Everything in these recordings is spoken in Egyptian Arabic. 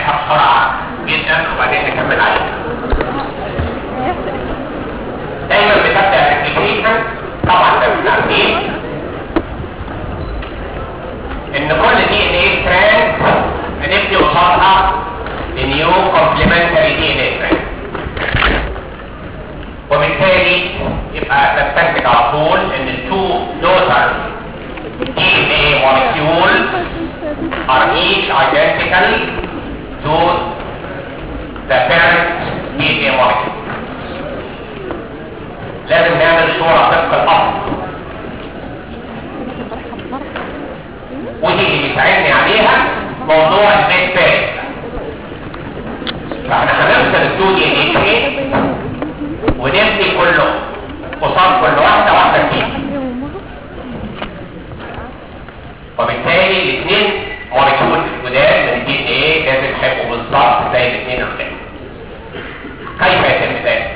بتاعتها بسرعه جدا وبعدين نكمل عليها دايما بتبدا الريبليكيشن طبعا ده مش عارفين ان كل دي ان ايه ستراند بنبني قصادها نيو كومبلمنتري دي ان ايه ستراند وبالتالي يبقى نستنتج على طول ان التو دوتر دي ان ايه molecule are each identical to the parent DNA molecule لازم نعمل صورة طبق الأصل ودي اللي بيساعدني عليها موضوع البيت بيت فاحنا هنفصل الدو دي ان ايه تشين ونبني كله قصاد كل واحدة واحدة فيه وبالتالي الاثنين مولكيول الجداد من الدي ان ايه لازم يبقوا بالظبط زي الاثنين القدام كيف يتم ذلك؟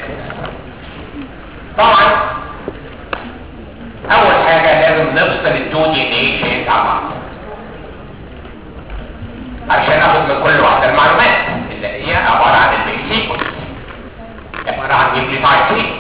طبعا اول حاجه لازم نفصل الدو دي ان ايه شيء عن بعض عشان ناخد من كل واحده المعلومات اللي هي عباره عن البيت سيكونس عباره عن نيوكليفايد سيكونس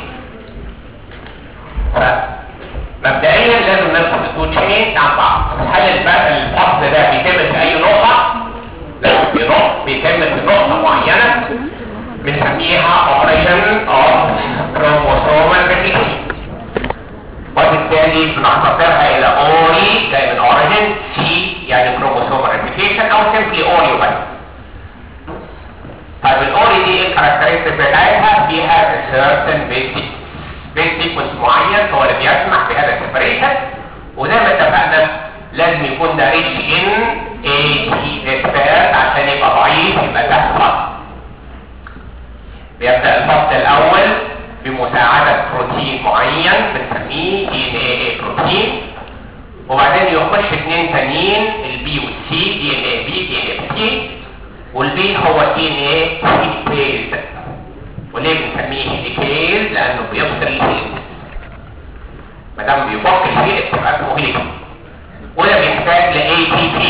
مبدئيا لازم نفصل التو تشين عن بعض هل الفرق الفصل ده بيتم في اي نقطه لا في نقطه بيتم في نقطه معينه بنسميها اوبريشن اوف كروموسومال ريبليكيشن وبالتالي بنختصرها الى اوري جاي من اوريجن سي يعني كروموسومال ريبليكيشن او سيمبلي اوري بس طيب الاوري دي ايه الكاركترستيك بتاعتها فيها certain basic بيت سيكونس معين هو اللي بيسمح بهذا السيبريشن وزي ما اتفقنا لازم يكون ده ريتش ان اي تي ريسبيرت عشان يبقى ضعيف يبقى سهل خالص بيبدا الفصل الاول بمساعده بروتين معين بنسميه دي ان اي بروتين وبعدين يخش اثنين تانيين البي والسي دي ان اي بي دي ان اي سي والبي هو دي ان اي هيليكيز وليه بنسميه هيليكيز لانه بيفصل الهيليكس ما دام بيفك الهيليكس يبقى اسمه هيليكس وده بيحتاج ل ATP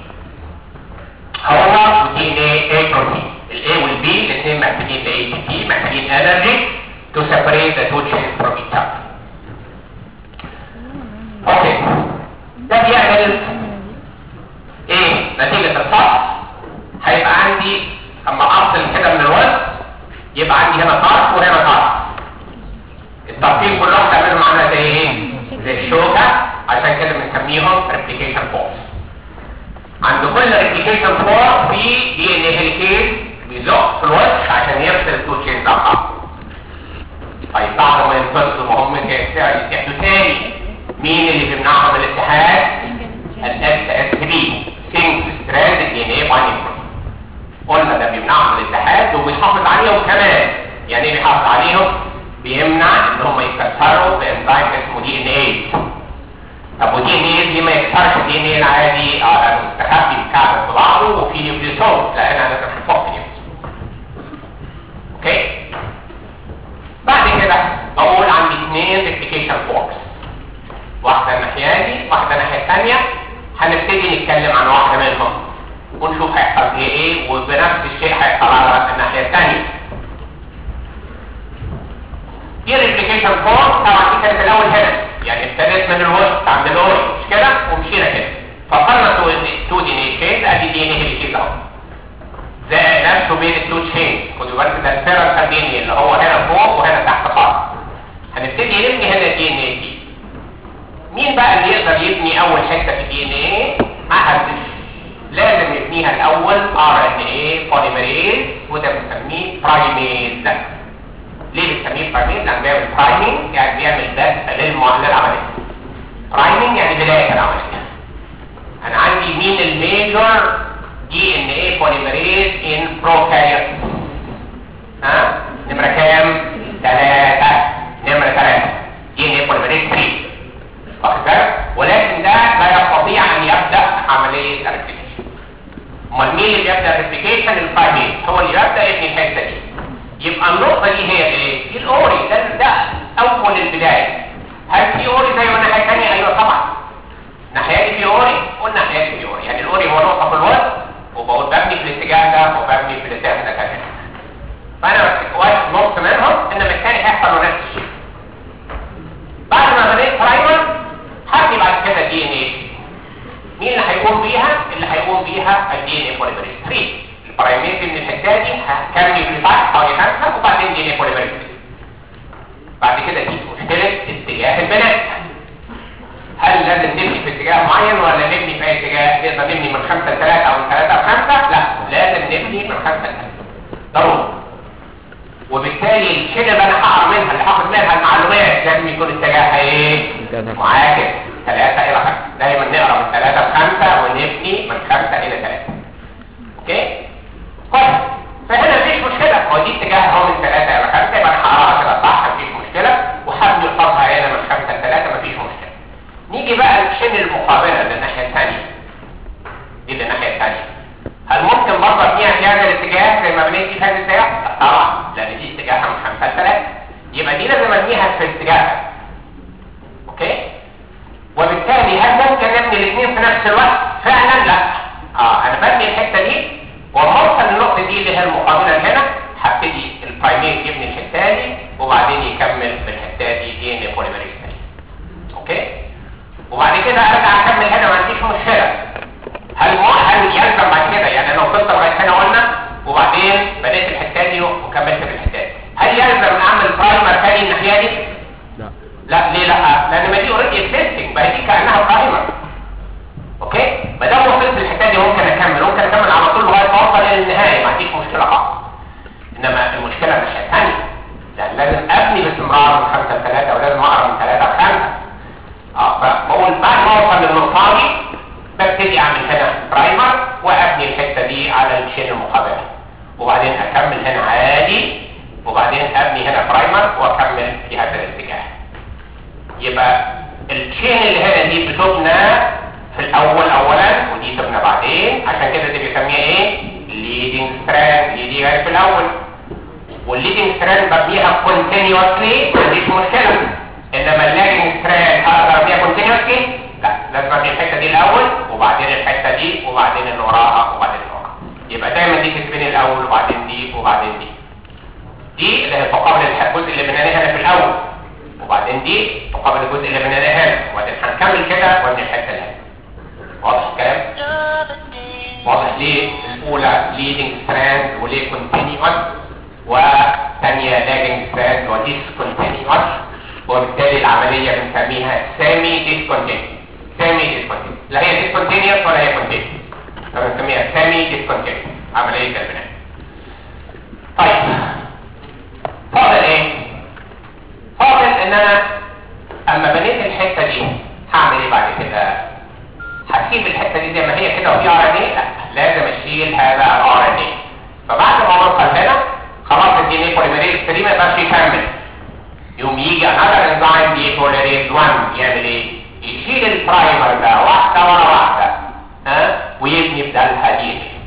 هو دي ان اي بروتين الاي والبي الاثنين محتاجين ل ATP محتاجين energy to separate the two chains from each other اوكي ده بيعمل ايه نتيجة الفصل هيبقى عندي اما افصل كده من الوزن يبقى عندي هنا طرف وهنا طرف الطرفين كلهم تعملوا معانا زي ايه زي الشوكة عشان كده بنسميهم ريبليكيشن فورس عند كل ريبليكيشن فورس في دي ان ايه هيليكيز بيزق في الوجه عشان يفصل التو تشينز عن بعض طيب بعد ما ينفصلوا هم يتحدوا تاني مين اللي بيمنعهم من الاتحاد الاس اس بي سينجل ستراند دي ان ايه بايندينج قلنا ده بيمنعهم من الاتحاد وبيحافظ عليهم كمان يعني ايه بيحافظ عليهم بيمنع ان هم يتكسروا بانزيم اسمه دي ان ايه طب ودي ان ايه دي ما يكسرش دي ان ايه العادي اه لانه مستخبي مكعب في بعضه وفي نيوكليوسوم لان انا لازم هنفك نيوكليوسوم اوكي بعد كده بقول عندي اثنين ريبليكيشن فورس واحده الناحيه دي واحده الناحيه الثانيه هنبتدي نتكلم عن واحده منهم ونشوف هيحصل ايه ايه وبنفس الشيء هيحصل على الناحيه الثانيه دي ريبليكيشن فورس طبعا دي كانت الاول هنا يعني ابتدت من الوسط عند الاوري مش كده ومشينا كده فصلنا تو دي ان تشينز ادي دي ان هي كده اهو زائد نفسه بين التو تشينز خدوا بالك ده البيرنتال دي ان اللي هو هنا فوق وهنا تحت خالص هنبتدي نبني هنا الدي ان اي دي مين بقى اللي يقدر يبني اول حته في الدي ان اي محدش لازم يبنيها الاول ار ان اي بوليمريز وده بنسميه برايميز ليه بنسميه برايميز لان بيعمل برايمنج يعني بيعمل بث للعمليه برايمنج يعني بدايه العمليه انا عندي مين الميجر دي ان اي بوليمريز ان بروكاريوت ها نمره كام ثلاثة نمره ثلاثة دي ان اي بوليمريز 3 واخد بالك ولكن ده لا يستطيع ان يبدا عمليه الريبليكيشن امال مين اللي بيبدا الريبليكيشن البرايميز هو اللي يبدا يبني الحته دي يبقى النقطه دي هي ايه دي الاوري ده ده اول البدايه هل في اوري زي ما الناحيه الثانيه ايوه طبعا الناحيه دي في اوري والناحيه دي في اوري يعني الاوري هو نقطه في الوسط وبقول ببني في الاتجاه ده وببني هيقوم بيها اللي هيقوم بيها الدي ان اي بوليمريز 3 البرايميت من الحته دي كام نيوكليوتايد حوالي 5 وبعدين دي ان اي بوليمريز 3 بعد كده دي مشكله اتجاه البناء هل لازم نبني في اتجاه معين ولا نبني في اي اتجاه نقدر نبني من 5 ل 3 او من 3 ل 5 لا لازم نبني من 5 ل 3 ضروري وبالتالي الشيء اللي انا هقرا منها اللي هاخد منها المعلومات لازم يكون اتجاهها ايه معاكس 3 الى 5 دايما نقرا من 3 ل 5 ونبني من 5 الى 3 اوكي كويس فهنا مفيش مشكله هو دي اتجاهها هو من 3 الى 5 يبقى انا هقراها كده صح مفيش مشكله وهبني قصادها هنا من 5 ل 3 مفيش مشكله نيجي بقى للشن المقابله للناحيه الثانيه دي الناحيه الثانيه هل ممكن برضه ابنيها في هذا الاتجاه زي ما بنيت في هذا الاتجاه؟ لا طبعا لان دي اتجاهها من 5 ل 3 يبقى دي لازم ابنيها في اتجاهها اوكي وبالتالي هل ممكن نبني الاثنين في نفس الوقت؟ فعلا لا اه انا ببني الحته دي وما اوصل للنقطه دي اللي هي المقابله هنا هبتدي البرايميت يبني الحته دي وبعدين يكمل في الحته دي دي ان بوليمريز اوكي وبعد كده ارجع اكمل هنا ما عنديش مشكله هل مو هل يلزم بعد كده يعني انا وصلت لغايه هنا قلنا وبعدين بدات الحته دي وكملت في الحته دي هل يلزم اعمل برايمر تاني الناحيه دي؟ لا لا ليه لا؟ لان ما دي اوريدي اكزيستنج ما هي دي كانها برايمر اوكي ما دام وصلت للحته دي ممكن اكمل ممكن اكمل على طول لغايه ما اوصل الى النهايه ما عنديش مشكله خالص انما المشكله الناحيه الثانيه لان لازم ابني باستمرار من 5 ل 3 ولازم اقرا من 3 ل 5 اه فبقول بعد ما اوصل للنقطه دي ببتدي اعمل هنا برايمر وابني الحته دي على الشين المقابله وبعدين اكمل هنا عادي وبعدين ابني هنا برايمر واكمل في هذا الاتجاه يبقى التشين اللي هنا دي بتبنى في الاول اولا ودي تبنى بعدين عشان كده دي بيسميها ايه leading strand دي دي في الاول والليدنج ستراند ببنيها كونتينيوسلي ما عنديش مشكله انما اللاجنج ستراند هقدر ابنيها كونتينيوسلي لا لازم ابني الحته دي الاول وبعدين الحته دي وبعدين اللي وراها وبعدين اللي وراها يبقى دايما دي تتبني الاول وبعدين دي وبعدين دي دي اللي هي تقابل الجزء اللي بنيناه هنا في الاول وبعدين دي تقابل الجزء اللي بنيناه هنا وبعدين هنكمل كده وابني الحته اللي هنا واضح الكلام واضح ليه الاولى leading strand وليه continuous والثانيه lagging strand وديس continuous وبالتالي العمليه بنسميها semi discontinuous semi discontinuous لا هي discontinuous ولا هي continuous فبنسميها semi discontinuous عمليه البناء طيب فاضل ايه فاضل ان انا اما بنيت الحته دي هعمل ايه بعد كده هسيب الحته دي زي ما هي كده وفي ار ان اي لا لازم اشيل هذا الار ان اي فبعد ما اوصل هنا خلاص الدي ان اي بوليميريز 3 ما يقدرش يكمل يقوم يجي انذر انزيم دي بوليميريز 1 يعمل ايه يشيل البرايمر ده واحده ورا واحده ها ويبني بدالها دي ان اي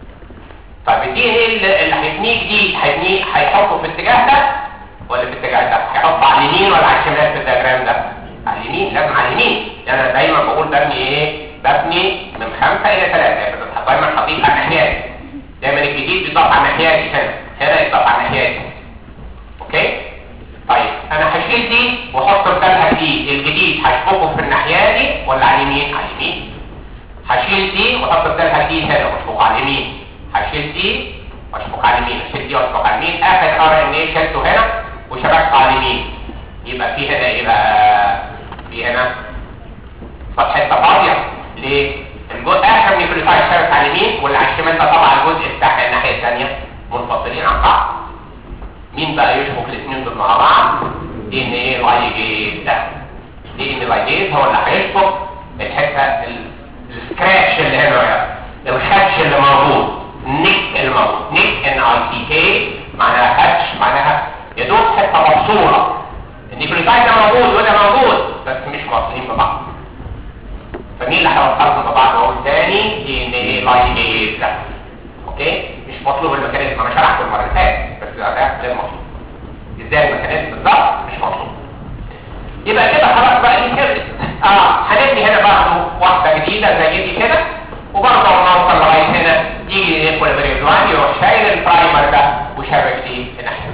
طب الدي ان اي اللي هيبنيه جديد هيبنيه هيحطه في الاتجاه ده ولا في الاتجاه ده هيحطه على اليمين ولا على الشمال في الدياجرام ده على اليمين لازم على اليمين يعني انا دايما بقول ببني ايه ببني من خمسة الى ثلاثة يعني دايما هضيف على الناحيات دايما الجديد بيضاف على الناحيات هنا هنا يضاف على الناحيات اوكي طيب انا هشيل دي واحط بدالها دي الجديد هشبكه في الناحيه دي ولا على اليمين على اليمين هشيل دي واحط بدالها دي هنا واشبكه على اليمين هشيل دي واشبك على اليمين اشيل دي واشبك على اليمين اخر ار ان اي شلته هنا وشبكته على اليمين يبقى في هنا ايه بقى في هنا فتحه فاضيه ليه الجزء اخر نيوكليوتايد شبك على اليمين واللي على الشمال ده طبعا الجزء بتاع الناحيه الثانيه منفصلين عن بعض مين بقى يشبك الاثنين دول مع بعض دي ان ايه لايجيز ده دي ان لايجيز هو اللي هيشبك الحته ال- السكراتش اللي هنا يعني الخدش اللي موجود نيك اللي موجود نيك ان اي سي كي معناها خدش معناها يا دوب حته مفصوله النيوكليوتايد ده موجود وده موجود بس مش واصلين ببعض فمين اللي هيوصلهم ببعض هو الثاني دي ان ايه لايجيز ده اوكي مش مطلوب الميكانيزم انا شرحته المره اللي فاتت بس ده غير مطلوب ازاي الميكانيزم بالظبط مش مطلوب يبقى كده خلاص بقى دي كده اه هنبني هنا برضه واحده جديده زي دي كده وبرضه لما نوصل لغايه هنا يجي يدخل بريزوان يروح شايل البرايمر ده وشابك دي في ناحيه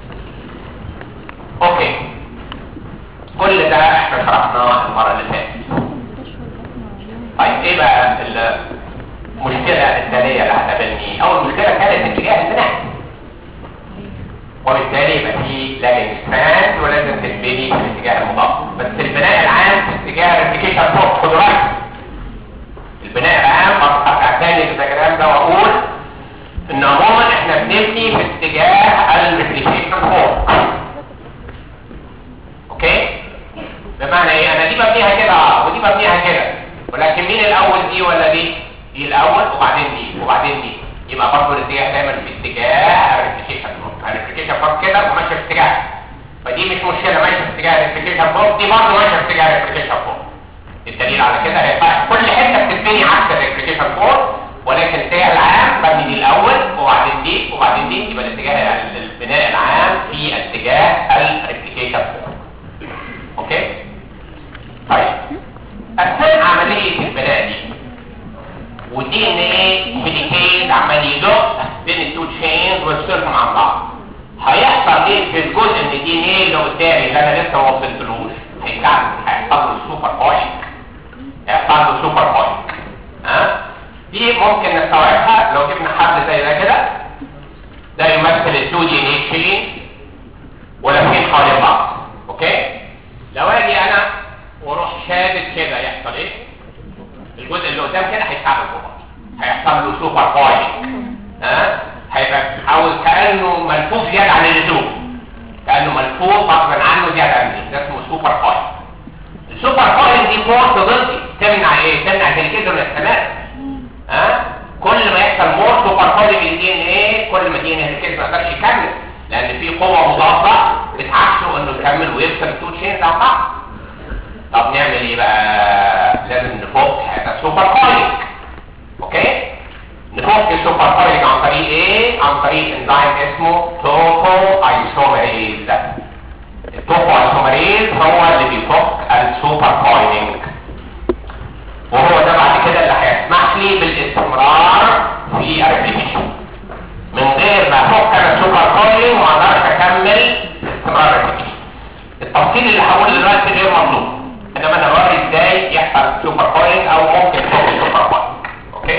اوكي كل ده احنا شرحناه المره اللي فاتت طيب ايه بقى المشكلة الثانية اللي هتقابلني اول مشكلة كانت اتجاه البناء وبالتالي يبقى في لاجنج ستراند ولازم تتبني في الاتجاه المضاد بس البناء العام في اتجاه الريبليكيشن فوق خدوا بالك البناء العام ارجع تاني للدياجرام ده واقول ان عموما احنا بنبني في اتجاه الريبليكيشن فوق اوكي بمعنى ايه انا دي ببنيها كده اه ودي ببنيها كده ولكن مين الاول دي ولا دي دي الاول وبعدين دي وبعدين دي يبقى برضه الاتجاه دايما في اتجاه الريبليكيشن فوق الريبليكيشن فوق كده وماشيه في اتجاه فدي مش مشكله ماشيه في اتجاه الريبليكيشن فوق دي برضه ماشيه في اتجاه الريبليكيشن فوق الدليل على كده هيبقى كل حته بتتبني عكس الريبليكيشن فوق ولكن الاتجاه العام ببني دي الاول وبعدين دي وبعدين دي يبقى الاتجاه البناء العام في اتجاه الريبليكيشن فوق اوكي طيب اثناء عمليه البناء دي ودي ان ايه هيليكيز عمال يدق بين التو تشينز ويفصلهم عن بعض هيحصل ايه في الجزء من الدي ان ايه اللي قدامي اللي انا لسه ما وصلتلوش هيتعمل هيحصل له سوبر بوينت هيحصل له سوبر بوينت ها دي ممكن نستوعبها لو جبنا حبل زي ده كده ده يمثل التو دي ان ايه تشين ولافين حوالين بعض اوكي لو اجي انا واروح شادد كده يحصل ايه الجزء اللي قدام كده هيتعمل جوه هيحصل له سوبر بوينت ها هيبقى حاول كانه ملفوف زياده عن اللزوم كانه ملفوف غصبا عنه زياده عن اللزوم ده اسمه سوبر بوينت السوبر بوينت دي فورس ضدي تمنع ايه تمنع الكيدو من يستمر ها كل ما يحصل مور سوبر بوينت من الدي ان ايه كل ما الدي ان ايه ما يقدرش يكمل لان في قوه مضاده بتعكسه انه يكمل ويكسر التو تشينز عن بعض طب نعمل ايه بقى لازم نفك هذا السوبر كويلنج اوكي نفك السوبر كويلنج عن طريق ايه عن طريق انزيم اسمه توكو ايسوميريز التوكو ايسوميريز هو اللي بيفك السوبر كويلنج وهو ده بعد كده اللي هيسمح لي بالاستمرار في الريبليكيشن من غير ما افك انا السوبر كويلنج ما اقدرش اكمل استمرار الريبليكيشن التفصيل اللي هقوله دلوقتي غير مطلوب انما انا بوري ازاي يحصل سوبر كويلنج او ممكن فوق سوبر كويلنج اوكي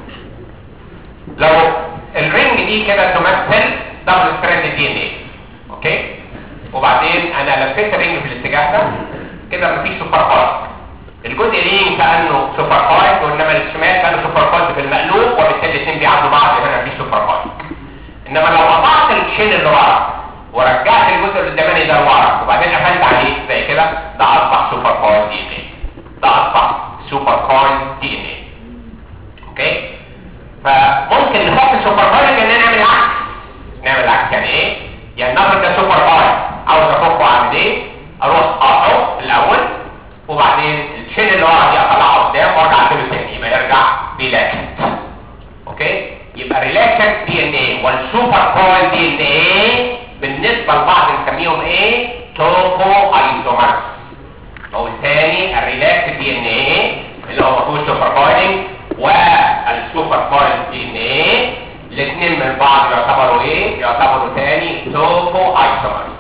لو الرينج دي كده تمثل دبل ستراند دي ان ايه اوكي وبعدين انا لفيت الرينج في الاتجاه ده كده مفيش سوبر كويلنج الجزء اليمين كانه سوبر كويلنج وانما الشمال كانه سوبر كويلنج في المقلوب وبالتالي الاثنين بيعدوا بعض هنا مفيش سوبر كويلنج انما لو قطعت الشين اللي ورا ورجعت الجزء اللي قدامي ده لورا وبعدين قفلت عليه زي كده ده اصبح سوبر كويل دي ان ايه ده اصبح سوبر كويل دي ان ايه اوكي فممكن نحط السوبر كويل ان نعمل العكس نعمل العكس يعني ايه يعني نفرض ده سوبر كويل عاوز افكه اعمل ايه اروح اقطعه الاول وبعدين الشين اللي ورا دي اطلعه قدام وارجع اقفله تاني يبقى يرجع ريلاكسد اوكي يبقى ريلاكسد دي ان ايه والسوبر كويل دي ان ايه بالنسبة لبعض نسميهم ايه توكو ايزومرز او الثاني الريلاكس دي ان ايه اللي هو مفهوش سوبر كويلنج والسوبر كويل دي ان ايه الاثنين من بعض يعتبروا ايه يعتبروا ثاني توكو ايزومرز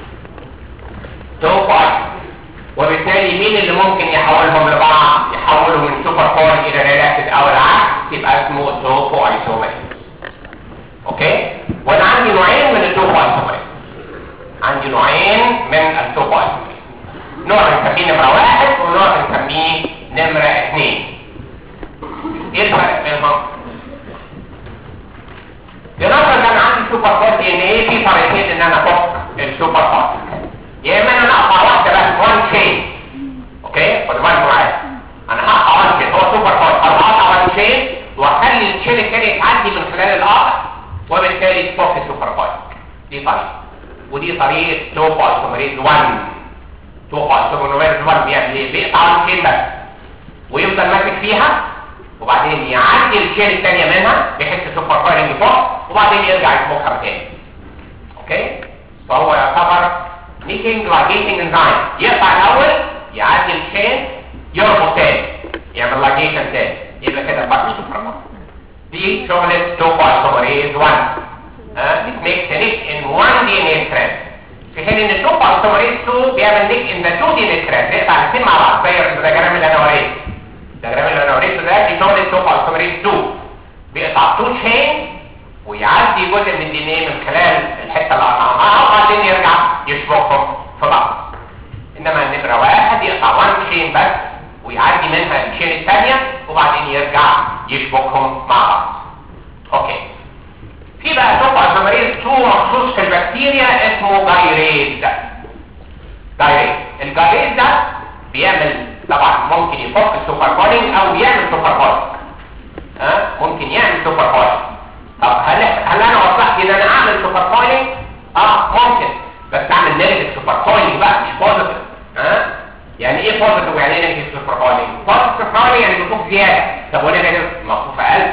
توكو ايزومرز وبالتالي مين اللي ممكن يحولهم لبعض يحولهم من سوبر كويل الى ريلاكس او العكس يبقى اسمه توكو ايزومرز اوكي وانا عندي نوعين من التوبو ايسومريز عندي نوعين من التوبو ايسومريز نوع بنسميه نمرة واحد ونوع بنسميه نمرة اثنين ايه الفرق بينهم؟ لنفرض انا عندي سوبر كود دي ان ايه في طريقتين ان انا افك السوبر كود يا اما انا اقطع واحده بس وان تشين اوكي خد بالك معايا انا هقطع وان تشين هو سوبر كود انا هقطع وان تشين واخلي التشين الثاني يتعدي من خلال القطع وبالتالي تفك السوبر كود دي طريقه ودي طريقه توبو ايسومريز 1 توبو ايسومريز 1 بيعمل ايه بيقطع وان تشين بس ويفضل ماسك فيها وبعدين يعدي الشيل الثانيه منها بحيث السوبر كويلنج فوق وبعدين يرجع يفكها تاني اوكي فهو يعتبر نيكينج لاجيتنج انزايم يقطع الاول يعدي الشين يربط تاني يعمل لاجيشن تاني يبقى كده بقى سوبر دي شغله توبو ايسومريز 1 ها it makes a nick in one DNA strand في حين ان التوبو ايسومريز 2 بيعمل نيك ان ذا 2 DNA strand يقطع الاثنين مع بعض زي الدياجرام اللي انا وريته الدياجرام اللي انا وريته ده دي شغل التوبا ايسوميريز 2 بيقطع تو تشين ويعدي جزء من الدي ان ايه من خلال الحته اللي قطعناها وبعدين يرجع يشبكهم في بعض انما النمره واحد يقطع وان تشين بس ويعدي منها التشين الثانيه وبعدين يرجع يشبكهم مع بعض اوكي في بقى توبا ايسوميريز 2 مخصوص في البكتيريا اسمه جايريز جايريز الجايريز ده بيعمل طبعا ممكن يفك السوبر بولينج او يعمل سوبر بولينج ها ممكن يعمل سوبر بولينج طب هل هل انا وضحت ان انا اعمل سوبر بولينج اه ممكن بس اعمل نيجاتيف سوبر بولينج بقى مش بوزيتيف ها يعني ايه بوزيتيف ويعني ايه نيجاتيف سوبر بولينج بوزيتيف سوبر بولينج يعني منفوخ زياده طب ونيجاتيف منفوخ اقل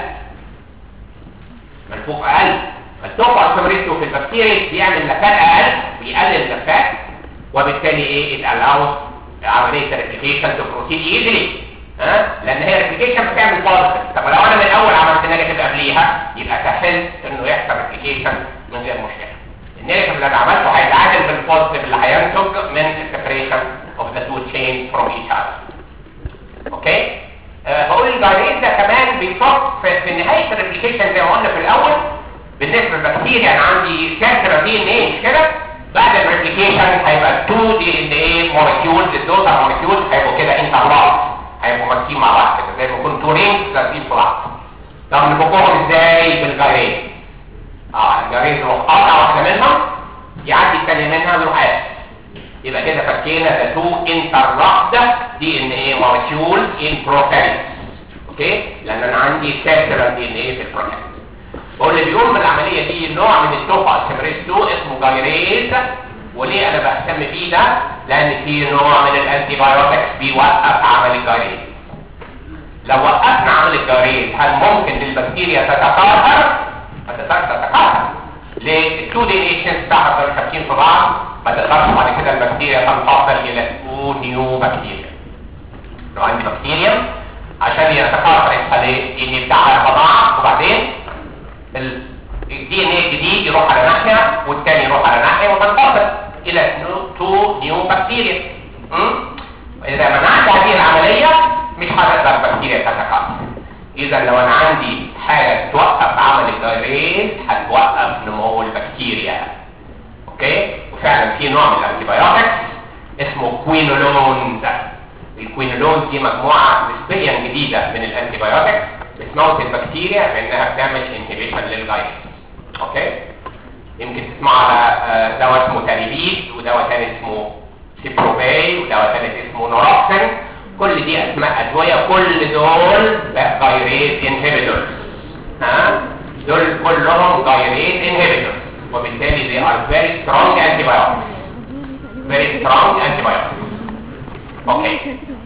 منفوخ اقل فالتوبا السمريتو في البكتيريا بيعمل لفات اقل بيقلل اللفات وبالتالي ايه it allows عمليه الريبليكيشن تو بروسيد ايزلي ها لان هي الريبليكيشن بتعمل بوزيتيف طب لو انا من الاول عملت نيجاتيف قبليها يبقى سهلت انه يحصل ريبليكيشن من غير مشكله النيجاتيف اللي انا عملته هيتعادل بالبوزيتيف اللي هينتج من السيبريشن اوف ذا تو تشين فروم ايتش اذر اوكي أه بقول الجايريز ده كمان بيصب في, في نهايه الريبليكيشن زي ما قلنا في الاول بالنسبه للبكتيريا انا عندي كانسر دي ان ايه مش كده بعد الريبليكيشن هيبقى 2 دي ان ايه مولكيولز الدوتا مولكيولز هيبقوا كده انترلاك هيبقوا ماسكين مع بعض كده زي ما يكون تو رينجز لازقين في بعض طب نفكهم ازاي بالجاريز اه الجاريز يروح قاطع واحده منهم يعدي الثانيه منها يروح قاس يبقى كده فكينا ذا تو انترلاكد دي ان ايه مولكيولز ان بروكاريوتس اوكي لان انا عندي كابسولار دي ان ايه في البروكاريوتس واللي بيقوم بالعمليه دي نوع من التوفا السمريز 2 اسمه جايريز وليه انا بهتم بيه ده لان في نوع من الانتي بايوتكس بيوقف عمل الجايريز لو وقفنا عمل الجايريز هل ممكن للبكتيريا تتكاثر ما تقدرش تتكاثر ليه التو دينيشنز بتاعها دول ثابتين في بعض ما تقدرش بعد كده البكتيريا تنفصل الى تو نيو بكتيريا لو عندي بكتيريا عشان يتكاثر يحصل ايه ان بتاعها يتضاعف وبعدين الدي ان ايه الجديد يروح على ناحيه والثاني يروح على ناحيه وتنفصل الى تو نيو بكتيريا اذا منعت هذه العمليه مش هتقدر البكتيريا تتكاثر اذا لو انا عندي حاجه توقف عمل الجايريز هتوقف نمو البكتيريا اوكي وفعلا في نوع من الانتيبيوتكس اسمه كوينولونز الكوينولونز دي مجموعه نسبيا جديده من الانتيبيوتكس بتموت البكتيريا بانها بتعمل انهبيشن للجايريز اوكي يمكن تسمعوا على دواء اسمه تاليبيد ودواء ثاني اسمه سيبروباي ودواء ثالث اسمه نوروكسين كل دي اسماء ادويه كل دول جايريز انهبيتورز ها دول كلهم جايريز انهبيتورز وبالتالي they are very strong antibiotics very strong antibiotics اوكي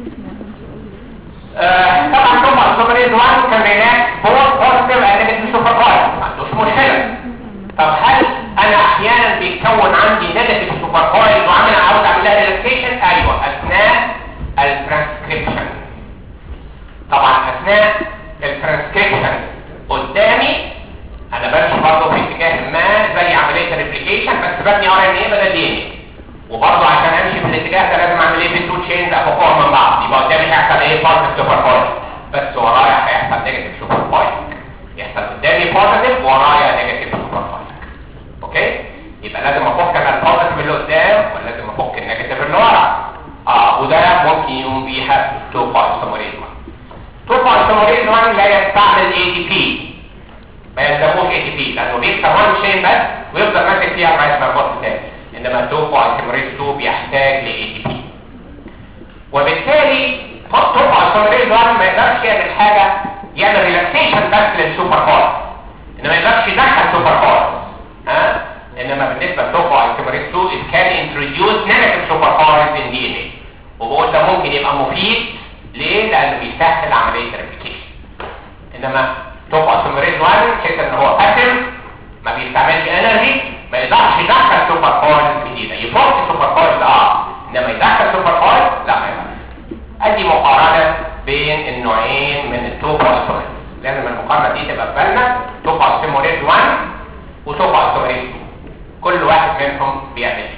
آه طبعا طبعا سوبريز 1 كان ريلاكس بوث بوزيتيف اند نيجاتيف سوبر ما عندوش مشكله طب هل انا احيانا بيتكون عندي نيجاتيف سوبر كويل وعامل عاوز اعمل لها ريلاكسيشن ايوه اثناء الترانسكريبشن طبعا اثناء الترانسكريبشن قدامي انا بمشي برضه في اتجاه ما زي عمليه الريبليكيشن بس ببني ار ان ايه بدل دي ان وبرضه عشان امشي في الاتجاه ده لازم اعمل ايه في التو تشينز افكهم من بعض يبقى قدامي هيحصل ايه بوزيتيف سوبر كويل بس ورايا هيحصل نيجاتيف سوبر كويل يحصل قدامي بوزيتيف ورايا نيجاتيف سوبر كويل اوكي يبقى لازم افك انا البوزيتيف اللي قدام ولازم افك النيجاتيف اللي ورا اه وده ممكن يقوم بيها تو بايسومريز 1 تو بايسومريز 1 لا يستعمل اي دي بي ما يلزموش اي دي بي لانه بيكسر وان شين بس ويفضل ماسك فيها لغايه ما يخلص تاني انما التو بايسومريز 2 بيحتاج لاي دي بي وبالتالي تو بايسومريز 1 ما يقدرش يعمل حاجه يعمل ريلاكسيشن بس للسوبر كورس انما ما يقدرش يدخل سوبر كورس ها انما بالنسبه للتوبو ايتمريز 2 it can introduce negative superpowers in DNA وبقول ده ممكن يبقى مفيد ليه؟ لانه بيسهل عمليه الريبليكيشن انما توبو ايتمريز 1 حيث ان هو باسيف ما بيستعملش انرجي ما يقدرش يدخل سوبر باورز جديده يفك سوبر باورز اه انما يدخل سوبر باورز لا ما يقدرش ادي مقارنه بين النوعين من التوبو ايتمريز لازم المقارنه دي تبقى في بالنا توبو ايتمريز 1 وتوبو ايتمريز 2 كل واحد منهم بيعمل ايه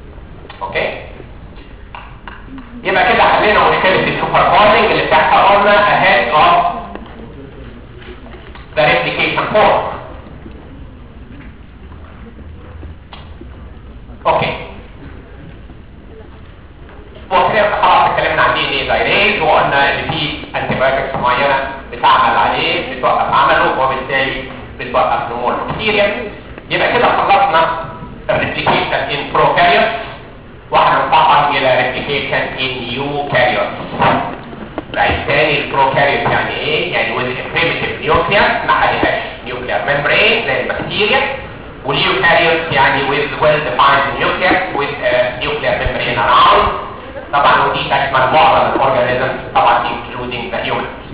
اوكي يبقى كده حلينا مشكله السوبر بولينج اللي بتحصل قلنا replication form اوكي وكده خلاص اتكلمنا عن دي ان ايه دايريز وقلنا ان في انتيبيوتكس معينه بتعمل عليه بتوقف عمله وبالتالي بتوقف نمو البكتيريا يبقى كده خلصنا الريبليكيشن ان بروكاريوتس وهننتقل الى ريبليكيشن ان يوكاريوتس بعد تاني البروكاريوت يعني ايه؟ يعني with a primitive nucleus ما عليهاش nuclear membrane زي البكتيريا واليوكاريوت يعني with well defined nucleus with a nuclear membrane around طبعا ودي تشمل معظم الاورجانيزمز طبعا including the humans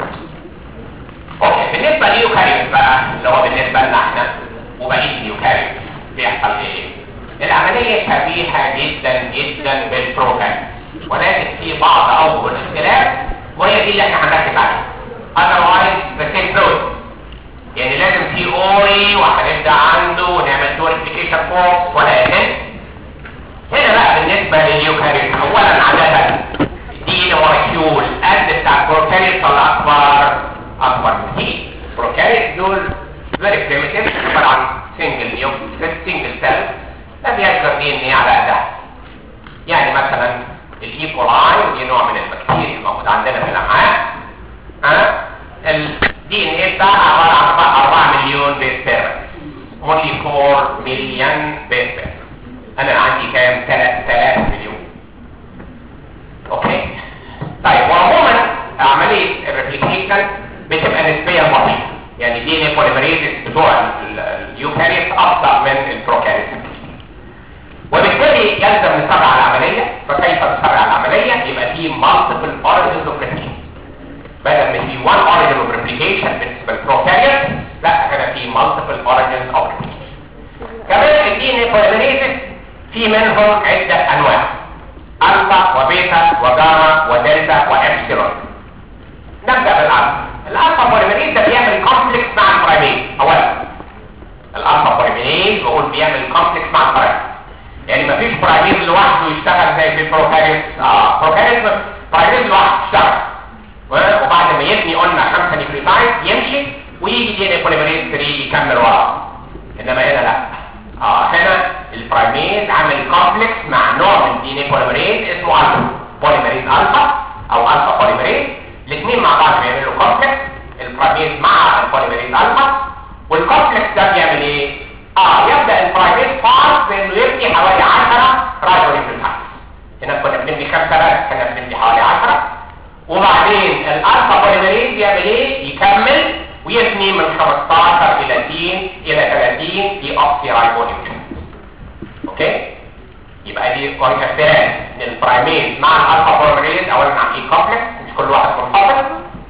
اوكي بالنسبه لليوكاريوت بقى اللي هو بالنسبه لنا احنا وبقيه اليوكاريوت بيحصل ايه؟ العمليه شبيهه جدا جدا بالبروكاريوت ولكن في بعض اوجه الاختلاف وهي دي اللي احنا هنركز عليها otherwise the same process يعني لازم في اوري وهنبدا عنده ونعمل له ريبليكيشن فورس ولا يهم هنا بقى بالنسبه لليوكاريوت اولا عاده دي مولكيول قد بتاع البروكاريوت ولا اكبر اكبر بكتير البروكاريوت دول فيري بريمتيف عباره عن سنجل نيوكليس سنجل سيل لا بيشجر دي ان ايه على قدها يعني مثلا الايكولاي دي نوع من البكتيريا الموجود عندنا في الامعاء ها الدي ان ايه بتاعها عباره عن 4 مليون بيس بير only 4 مليون بيس بير انا عندي كام 3000 مليون اوكي طيب وعموما عمليه الريبليكيشن بتبقى نسبيا بسيطه يعني دي ان ايه بوليمريز بتوع اليوكاريوت ابطا من البروكاريوت وبالتالي يلزم نسرع العمليه فكيف نسرع العمليه يبقى في multiple origins of replication بدل ما في one origin of replication بالنسبه للبروكاريوت لا هنا في multiple origins of replication كمان الدي ان اي بوليمريز في منهم عده انواع الفا وبيتا وجاما ودلتا وابسلون نبدا بالالفا الالفا بوليمريز ده بيعمل كومبلكس مع البرايميز اولا الالفا بوليمريز بقول بيعمل كومبلكس مع البرايميز يعني مفيش برايميز لوحده يشتغل زي في البروكاريوت اه بروكاريوت برايميز لوحده يشتغل وبعد ما يبني قلنا خمسه نيوكليوتايد يمشي ويجي دي ان بوليمريز 3 يكمل وراه انما هنا لا اه هنا البرايميز عامل كومبلكس مع نوع من دي ان بوليمريز اسمه الفا بوليمريز الفا او الفا بوليمريز الاثنين مع بعض بيعملوا كومبلكس البرايميز مع البوليمريز الفا والكومبلكس ده بيعمل ايه اه يبدا البرايميز بارت بانه يبني حوالي 10 رايبونيوكليوتايد هنا كنا بنبني خمسه بس هنا بنبني حوالي 10 وبعدين الالفا بوليمريز يعمل ايه يكمل ويبني من 15 الى 30 الى 30 دي اوكسي رايبونيوكليوتايد اوكي يبقى دي كويس اختلاف ان البرايميز مع الالفا بوليمريز اولا عاملين كومبلكس مش كل واحد منفصل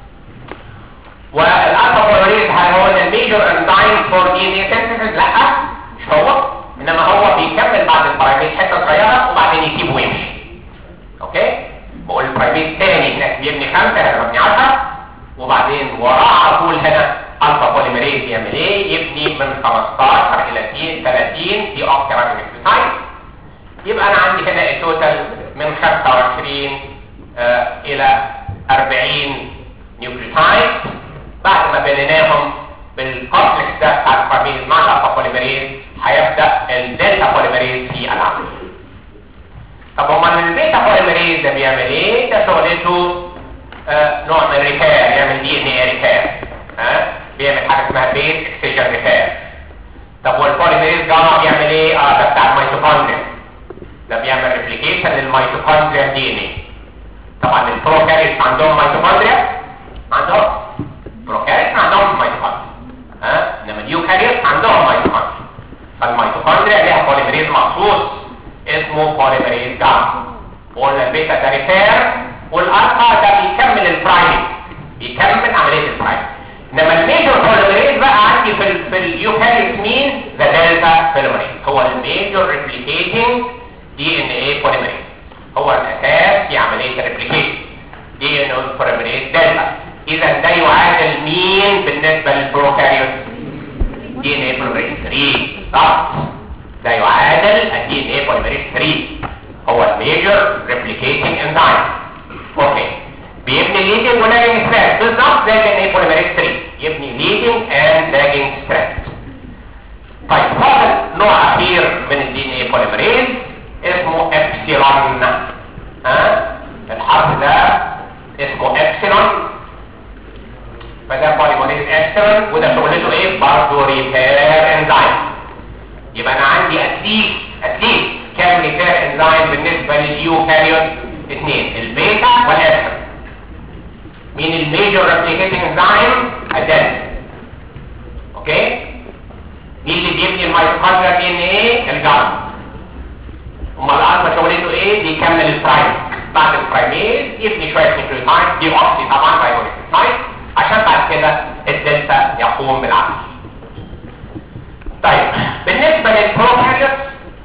والالفا بوليمريز هل هو الميجر انزيم فور دي ان اي سينثيسيس لا مش هو انما هو بيكمل بعد البرايميز حته صغيره وبعدين يسيبه ويمشي اوكي بقول البرايميز تاني هناك بيبني خمسه هنا بيبني 10 وبعدين وراه على طول هنا الفا بوليمريز يعمل ايه يبني من 15 الى 30 دي اوكسي نيوكليوتايد يبقى انا عندي هنا التوتال من 25 آه الى 40 نيوكليوتايد بعد ما بنيناهم بالكومبلكس ده بتاع البرايميز مع الالفا بوليمريز هيبدا الدلتا بوليمريز في العمل طب امال البيتا بوليمريز ده بيعمل ايه ده شغلته آه نوع من ريبير يعمل دي ان اي ريبير ها بيعمل حاجه اسمها بيت اكسجن ريبير طب والبوليمريز جاما بيعمل ايه اه ده بتاع الميتوكوندريا ده بيعمل ريبليكيشن للميتوكوندريا دي ان اي طبعا البروكاريوت عندهم ميتوكوندريا ما عندهم بروكاريوت ما عندهمش ميتوكوندريا ها انما اليوكاريوت عندهم ميتوكوندريا فالميتوكوندريا ليها بوليمريز مخصوص اسمه بوليمريز جاما قلنا البيتا ده ريبير والالفا ده بيكمل البرايميز بيكمل عمليه البرايميز انما الميجر بوليمريز بقى عندي في ال في اليوكاريوت مين ذا دلتا بوليمريز هو الميجر ريبليكيتنج دي ان اي بوليمريز هو الاساس في عمليه الريبليكيشن دي ان اي بوليمريز دلتا اذا ده يعادل مين بالنسبه للبروكاريوت دي ان اي بوليمريز 3 صح ده يعادل الدي ان اي بوليمريز 3 هو الميجر ريبليكيتنج انزيم اوكي بيبني الليدنج ولاجن ستريس بالظبط زي الدي ان اي بوليمريز 3 يبني leading and lagging strands طيب فاضل نوع اخير من الدي ان اي بوليمريز اسمه ابسيلون ها الحرف ده اسمه ابسيلون فده بوليمريز ابسيلون وده شغلته ايه برضه ريبير انزايم يبقى انا عندي اتليست اتليست كام ريبير انزايم بالنسبه لليوكاريوت اثنين البيتا والابسيلون مين الميجور ريبليكيتنج انزايم الدلتا اوكي مين اللي بيبني الميتوكوندريا دي ان ايه الجرم امال الالفا شغلته ايه بيكمل البرايم بعد البرايميز يبني شويه نيوكليوتايد دي اوكسي طبعا بايونيكليوتايد عشان بعد كده الدلتا يقوم بالعمل طيب بالنسبه للبروكاريوت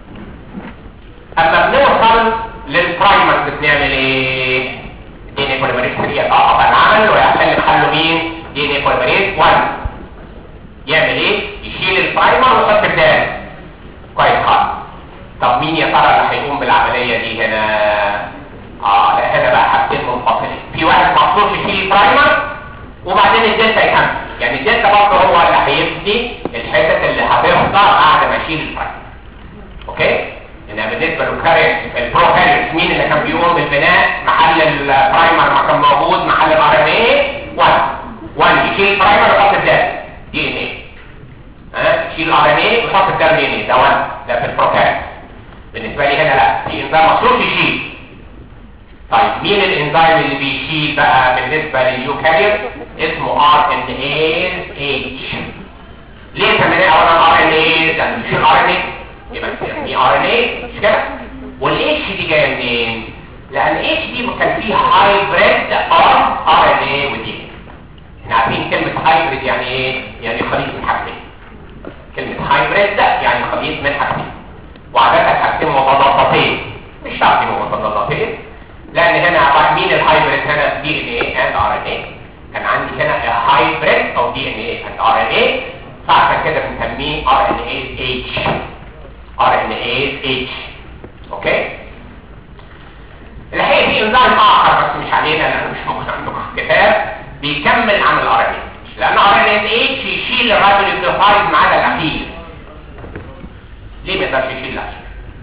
اما بنوصل للبرايمرز بنعمل ايه دي ان اي بوليمريز 3 يتوقف عن العمل ويحل محله مين دي ان اي بوليمريز 1 يعمل ايه يشيل البرايمر ويحط الدال كويس خالص طب مين يا ترى اللي هيقوم بالعمليه دي هنا اه لا هنا بقى حاجتين منفصلين في واحد مخصوص يشيل البرايمر وبعدين الدلتا يكمل يعني الدلتا برضه هو اللي هيبني الحتت اللي هتفضل بعد ما اشيل البرايمر اوكي انها بالنسبه للكاريوس البروكاريوس مين اللي كان بيقوم بالبناء محل البرايمر ما كان موجود محل الار ان اي 1 1 يشيل البرايمر ويحط الدال دي ان اي ها يشيل الار ان اي ويحط الدال دي ان اي ده 1 ده في البروكاريوس بالنسبه لي هنا لا في انزيم مخصوص يشيل طيب مين الانزيم اللي بيشيل بقى بالنسبه لليوكاريوت اسمه ار ان اي اتش ليه سميناه اولا ار ان اي ده بيشيل ار ان اي يبقى في ار ان اي مش كده والاتش دي جايه منين لان اتش دي كان فيه هايبريد اوف ار ان اي ودي احنا عارفين كلمه هايبريد يعني ايه يعني خليط من حاجتين كلمه هايبريد يعني خليط من حاجتين وعادة حاجتين متضادتين مش شرط يبقوا متضادتين لان هنا مين الهايبريد هنا دي ان اي اند ار ان اي كان عندي هنا هايبريد او دي ان اي اند ار ان اي فعشان كده بنسميه ار ان اي اتش ار ان اي اتش اوكي الحقيقه في انزيم اخر بس مش علينا لانه مش موجود عندكم في الكتاب بيكمل عمل ار ان اي لان ار ان اي اتش يشيل الرابيولوكلوفايد ما عدا الاخير ليه ما يقدرش يشيل الاخير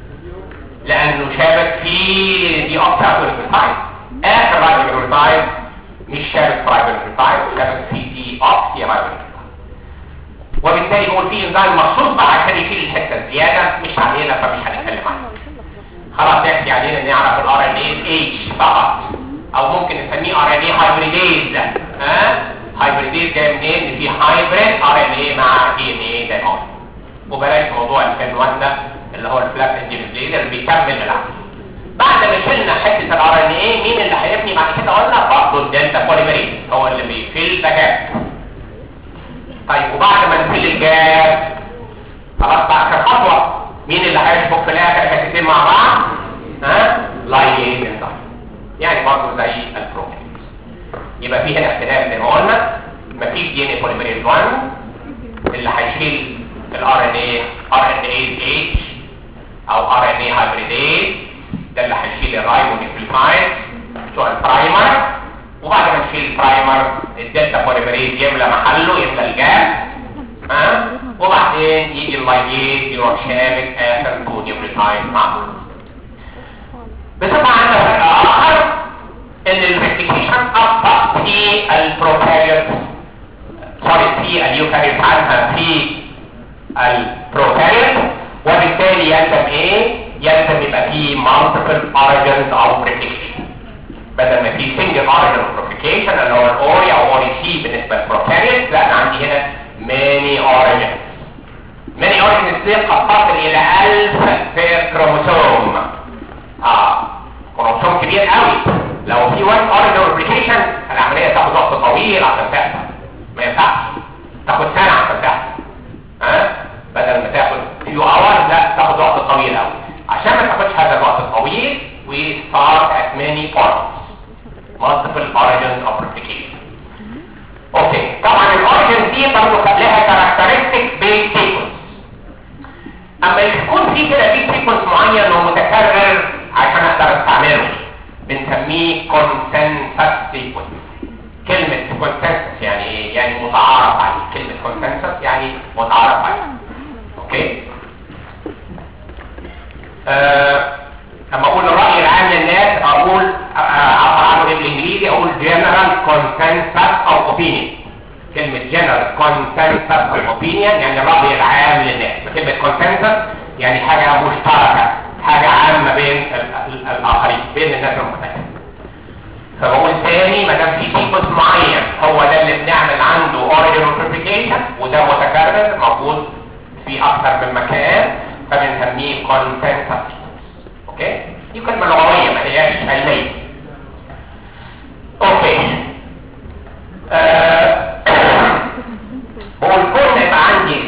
لانه شابك في دي اوكسا رابيولوكلوفايد اخر رابيولوكلوفايد مش شابك في رابيولوكلوفايد شابك في دي اوكسي رابيولوكلوفايد وبالتالي بقول في انزيم مخصوص بقى عشان يشيل الحته الزياده مش علينا فمش هنتكلم عنها خلاص يكفي علينا نعرف الار ان اي اتش فقط او ممكن نسميه ار ان اي هايبريديز ها هايبريديز جاي منين ان في هايبريد ار ان اي مع دي ان اي زي ما قلنا وبلاش موضوع الفين 1 ده اللي هو الفلاب انديفيديز اللي بيكمل العمل بعد ما شلنا حته الار ان اي مين اللي هيبني بعد كده قلنا برضه الدلتا بوليمريز هو اللي بيفيل ذا جاب طيب وبعد ما نفيل الجاب خلاص بقى اخر خطوه مين اللي هيشبك في الاخر حتتين مع بعض ها لايز انزايم يعني برضه زي البروتين يبقى في هنا اختلاف زي ما قلنا مفيش دي ان اي بوليمريز 1 اللي هيشيل الار ان اي ار ان اي اتش او ار ان اي هايبريديز ده اللي هيشيل الرايبونيكليفايد بتوع البرايمر وبعد ما نشيل البرايمر الدلتا بوليمريز يملى محله يملى الجاب ها وبعدين يجي اللايجيز يروح شابك اخر تو نيوكليوتايد مع بعض بصفه عامه فرق اخر ان الريبليكيشن ابطا في البروكاريوت سوري في اليوكاريوت عنها في البروكاريوت وبالتالي يلزم ايه يلزم يبقى فيه multiple origins of replication بدل ما في single origin of replication اللي هو الاوري او اوري سي بالنسبه للبروكاريوت لا انا عندي هنا many origins many origins دي قد تصل الى 1000 في كروموسوم اه كروموسوم كبير قوي لو في one origin of replication العمليه تاخد وقت طويل عشان تحصل ما ينفعش تاخد سنه عشان تحصل ها بدل ما تاخد few hours لا تاخد وقت طويل قوي عشان ما تاخدش هذا الوقت الطويل we start at many points multiple origins of replication اوكي طبعا الاوريجن دي برضه لها كاركترستيك بيس سيكونس اما يكون في كده بيس سيكونس معين ومتكرر عشان اقدر استعمله بنسميه consensus sequence كلمة consensus يعني ايه؟ يعني متعارف عليه كلمة consensus يعني متعارف عليه اوكي آه، اما اقول الرأي العام للناس اقول آه، آه، عبر عنه بالانجليزي اقول general consensus of opinion كلمة general consensus of opinion يعني الرأي العام للناس كلمة consensus يعني حاجة مشتركة حاجة عامة بين ال- ال- الآخرين بين الناس المختلفة فبقول تاني ما دام في سيكونس معين هو ده اللي بنعمل عنده اوريجن ريبليكيشن وده متكرر موجود في اكثر من مكان فبنسميه كونسنسس اوكي دي كلمه لغويه ما هياش علميه اوكي آه، بقول كل ما يبقى عندي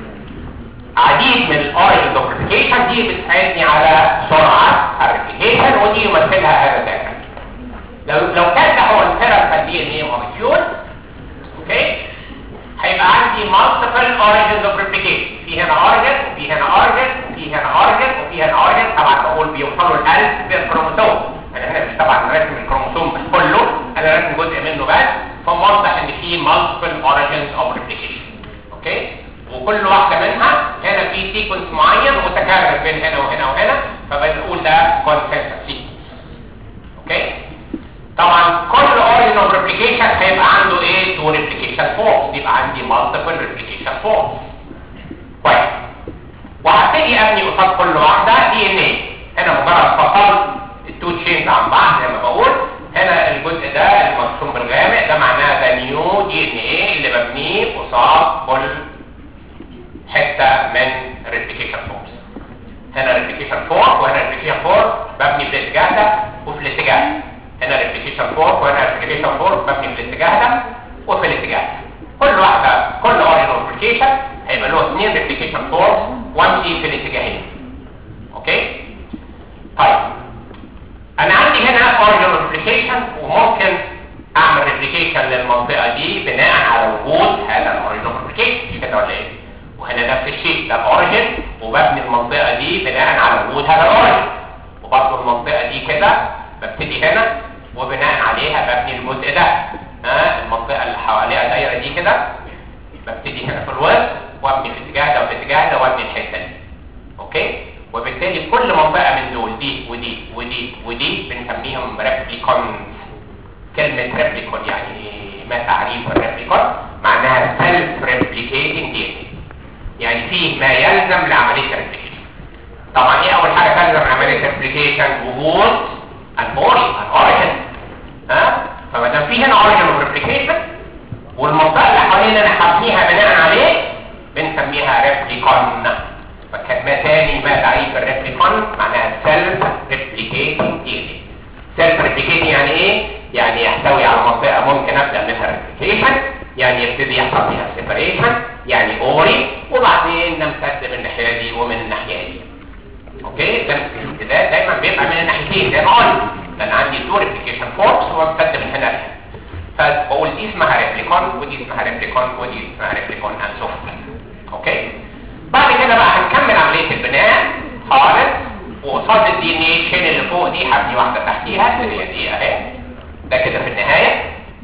عديد من الاوريجن ريبليكيشن دي بتساعدني على سرعه الريبليكيشن ودي يمثلها هذا الداتا لو لو كان ده هو الثيرابي دي ان اي مولكيول اوكي هيبقى عندي multiple origins of replication في هنا origin وفي هنا origin وفي هنا origin وفي هنا origin طبعا بقول بيوصلوا ل 1000 بالكروموسوم انا هنا مش طبعا راسم الكروموسوم كله انا راسم جزء منه بس فموضح ان في multiple origins of replication اوكي وكل واحده منها هنا في سيكونس معين متكرر بين هنا وهنا وهنا فبنقول ده consensus sequence اوكي طبعا كل origin of replication هيبقى عنده ايه تو replication forms يبقى عندي multiple replication forms كويس وهبتدي ابني قصاد كل واحده دي ان ايه هنا مجرد فصلت التو تشينز عن بعض زي ما بقول هنا الجزء ده المرسوم بالغامق ده معناه ده نيو دي ان ايه اللي ببنيه قصاد كل حته من replication forms هنا replication form وهنا replication form ببني في الاتجاه ده وفي الاتجاه ده هنا replication form وهنا replication form ببني في الاتجاه ده وفي الاتجاه ده كل واحده كل origin replication هيبقى له اثنين replication forms وامشي في الاتجاهين اوكي طيب انا عندي هنا origin replication وممكن اعمل replication للمنطقه دي بناء على وجود هذا الاوريجن replication مش كده ولا ايه وهنا نفس الشيء ده الاوريجن وببني المنطقه دي بناء على وجود هذا الاوريجن وبرضه المنطقه دي كده ببتدي هنا وبناء عليها ببني الجزء ده ها المنطقه اللي حواليها دايره دي كده ببتدي هنا في الوسط وابني في الاتجاه ده وفي الاتجاه ده وابني الحته دي اوكي وبالتالي كل منطقه من دول دي ودي ودي ودي بنسميهم ريبليكونز كلمه ريبليكون يعني ما تعريف الريبليكون معناها سيلف ريبليكيتنج دي يعني فيه ما يلزم لعمليه الريبليكيشن طبعا ايه اول حاجه تلزم عمليه الريبليكيشن وجود البوري الاوريجن ها فما دام في هنا اوريجن اوف ريبليكيشن والمنطقه اللي حوالينا انا هبنيها بناء عليه بنسميها ريبليكون فكلمه تاني ما تعريف الريبليكون معناها سيلف ريبليكيتنج دي سيلف ريبليكيتنج يعني ايه يعني يحتوي على منطقه ممكن ابدا منها ريبليكيشن يعني يبتدي يحصل فيها سيبريشن يعني اوري وبعدين نمتد من الناحيه دي ومن الناحيه دي اوكي ده الامتداد دايما بيبقى من الناحيتين زي ما قلت لان عندي تو ريبليكيشن فورمز وامتد من هنا لهنا فبقول دي اسمها ريبليكون ودي اسمها ريبليكون ودي اسمها ريبليكون اند سو اوكي بعد كده بقى هنكمل عمليه البناء خالص وقصاد الدي ان اي تشين اللي فوق دي هبني واحده تحتيها اللي هي دي اهي ده كده في النهايه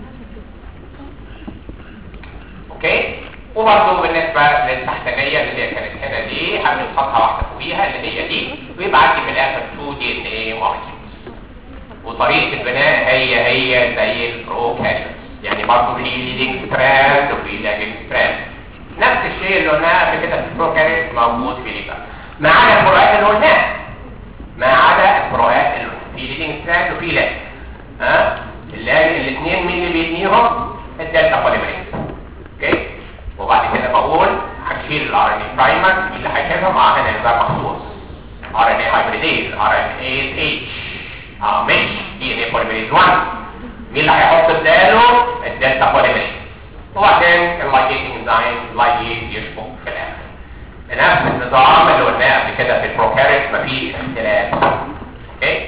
اوكي وبرضه بالنسبه للتحتانيه اللي هي كانت هنا دي هبني قصادها واحده فوقيها اللي هي دي ويبقى عندي في الاخر 2 دي ان اي مولكيولز وطريقه البناء هي هي زي البروكاريوتس يعني برضه في ليدنج ستراند وفي لاجنج ستراند نفس الشيء اللي قلناه قبل كده في البروكاريوت موجود في ليبا ما عدا الفروقات اللي قلناها ما عدا الفروقات اللي قلناها في ليدنج ستراند وفي لاج ها الاثنين مين اللي بيبنيهم الدلتا بوليمريز اوكي وبعد كده بقول هشيل الار ان اي برايمر مين اللي هيشيلهم اه هنا نظام مخصوص ار ان اي هايبريديز ار ان اي اتش اه مش دي ان اي بوليمريز 1 مين اللي هيحط بداله الدلتا بوليمريز وبعدين اللايجيتنج انزيم لايجيز يشبك في الاخر نفس النظام اللي قلناه قبل كده في البروكاريوت مفيش اختلاف اوكي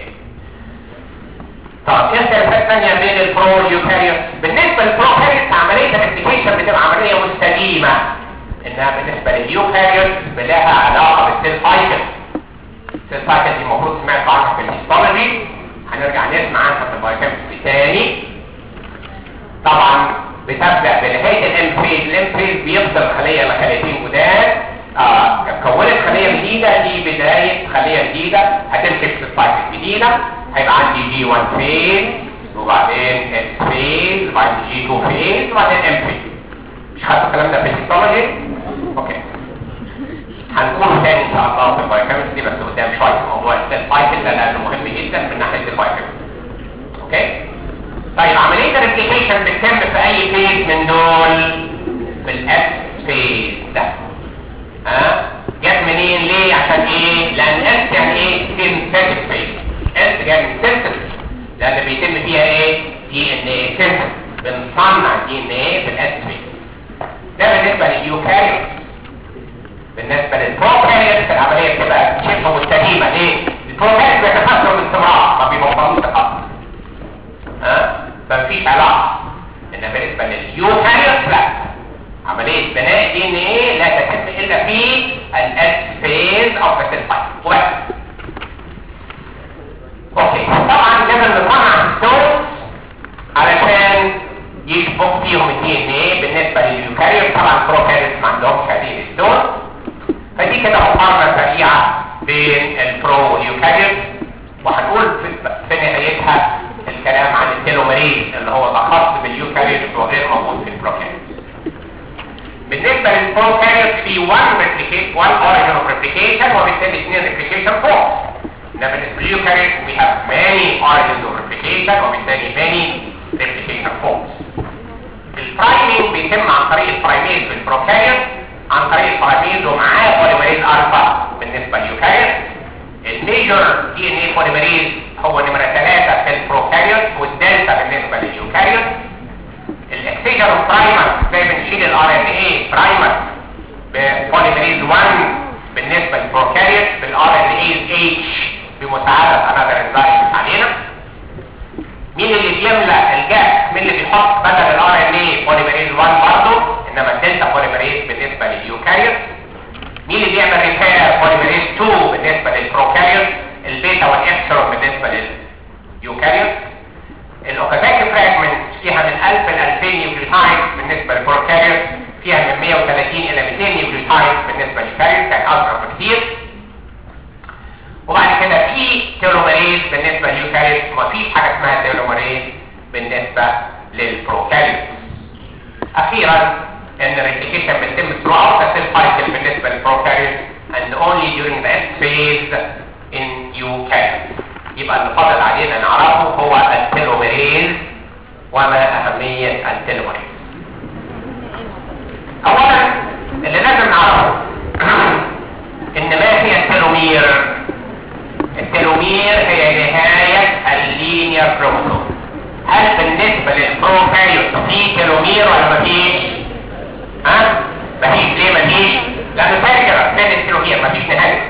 طب ايه اختلافات ثانيه بين البرويوكاريوت بالنسبه للبروكاريوت عمليه الابلكيشن بتبقى عمليه مستديمه انها بالنسبه لليوكاريوت لها علاقه بالسيل سايكل السيل سايكل دي المفروض سمعت عنها في الهيستولوجي هنرجع نسمع عنها في البايوكيمستري تاني طبعا بتبدا بنهايه الام تفصل خليه لخليتين جداد آه كونت خليه جديده دي بدايه خليه جديده هتمسك في السايكل الجديده هيبقى عندي جي 1 فيز وبعدين اس فيز وبعدين جي 2 فيز وبعدين ام فيز مش خدت الكلام ده في الهيستولوجي اوكي هنقول تاني ان شاء الله في البايوكيمستري بس قدام شويه في موضوع السيل سايكل ده لانه مهم جدا من ناحيه البايوكيمستري اوكي طيب عمليه الريبليكيشن بتتم في اي فيز من دول في الاس فيز ده ها جت منين ليه عشان ايه لان اس يعني ايه سينثيتك فيز اس جاي من سينثيتك لان بيتم فيها ايه دي ان ايه سينثيتك بنصنع دي ان ايه في الاس فيز ده بالنسبه لليوكاريوت بالنسبه للبروكاريوت العمليه بتبقى شبه مستديمه ليه البروكاريوت بيتكاثروا باستمرار ما بيبطلوش تكاثر ها فمفيش علاقه ان بالنسبه لليوكاريوت لا عمليه بناء دي ان ايه لا تتم الا في الاس فيز او في السايكل وبس اوكي طبعا لازم نصنع ستونز علشان يشبك فيهم الدي ان ايه بالنسبه لليوكاريوت طبعا البروكاريوت ما عندهمش هذه الستون فدي كده مقارنه سريعه بين البرو واليوكاريوت وهنقول في, في نهايتها الكلام عن التيلوميريز اللي هو الاخص باليوكاريوت وغير موجود في البروكاريوت بالنسبه للبروكاريوت في 1 ريبليكيت 1 اوريجن اوف ريبليكيشن وبالتالي اثنين ريبليكيشن فورمز انما بالنسبه لليوكاريوت we have many origins of replication وبالتالي many replication forms البرايمينج بيتم عن طريق البرايميز في البروكاريوت عن طريق البرايميز ومعاه بوليمريز الفا بالنسبه لليوكاريوت الميجر دي ان اي بوليمريز هو نمره 3 في البروكاريوت والدلتا بالنسبه لليوكاريوت الاكسجر برايمر زي بنشيل الار ان اي برايمر ببوليمريز 1 بالنسبه للبروكاريوت بالار ان اي اتش بمساعده انذر انزايم علينا مين اللي بيملى الجاب مين اللي بيحط بدل الار ان اي بوليمريز 1 برضه انما الدلتا بوليمريز بالنسبه لليوكاريوت مين اللي بيعمل ريبير بوليمريز 2 بالنسبه للبروكاريوت البيتا والابسلون بالنسبه لليوكاريوت الاوكازاكي فراجمنت فيها من 1000 ل 2000 نيوكليوتايد بالنسبه للبروكاريوت فيها من 130 الى 200 نيوكليوتايد بالنسبه للكاريوت كان اصغر بكتير وبعد كده في تيلوميريز بالنسبه لليوكاريوت ومفيش حاجه اسمها تيلوميريز بالنسبه للبروكاريوت اخيرا ان الريبليكيشن بتتم throughout the cell cycle بالنسبه للبروكاريوت and only during the S phase in eukaryotes يبقى اللي فاضل علينا نعرفه هو التيلوميريز وما اهميه التيلوميريز اولا اللي لازم نعرفه ان ما هي التلومير التلومير هي نهاية اللينير كروموسوم هل بالنسبة للبروكاريوت في تلومير ولا مفيش ها مفيش ليه مفيش لانه فاكر فين التلومير مفيش نهاية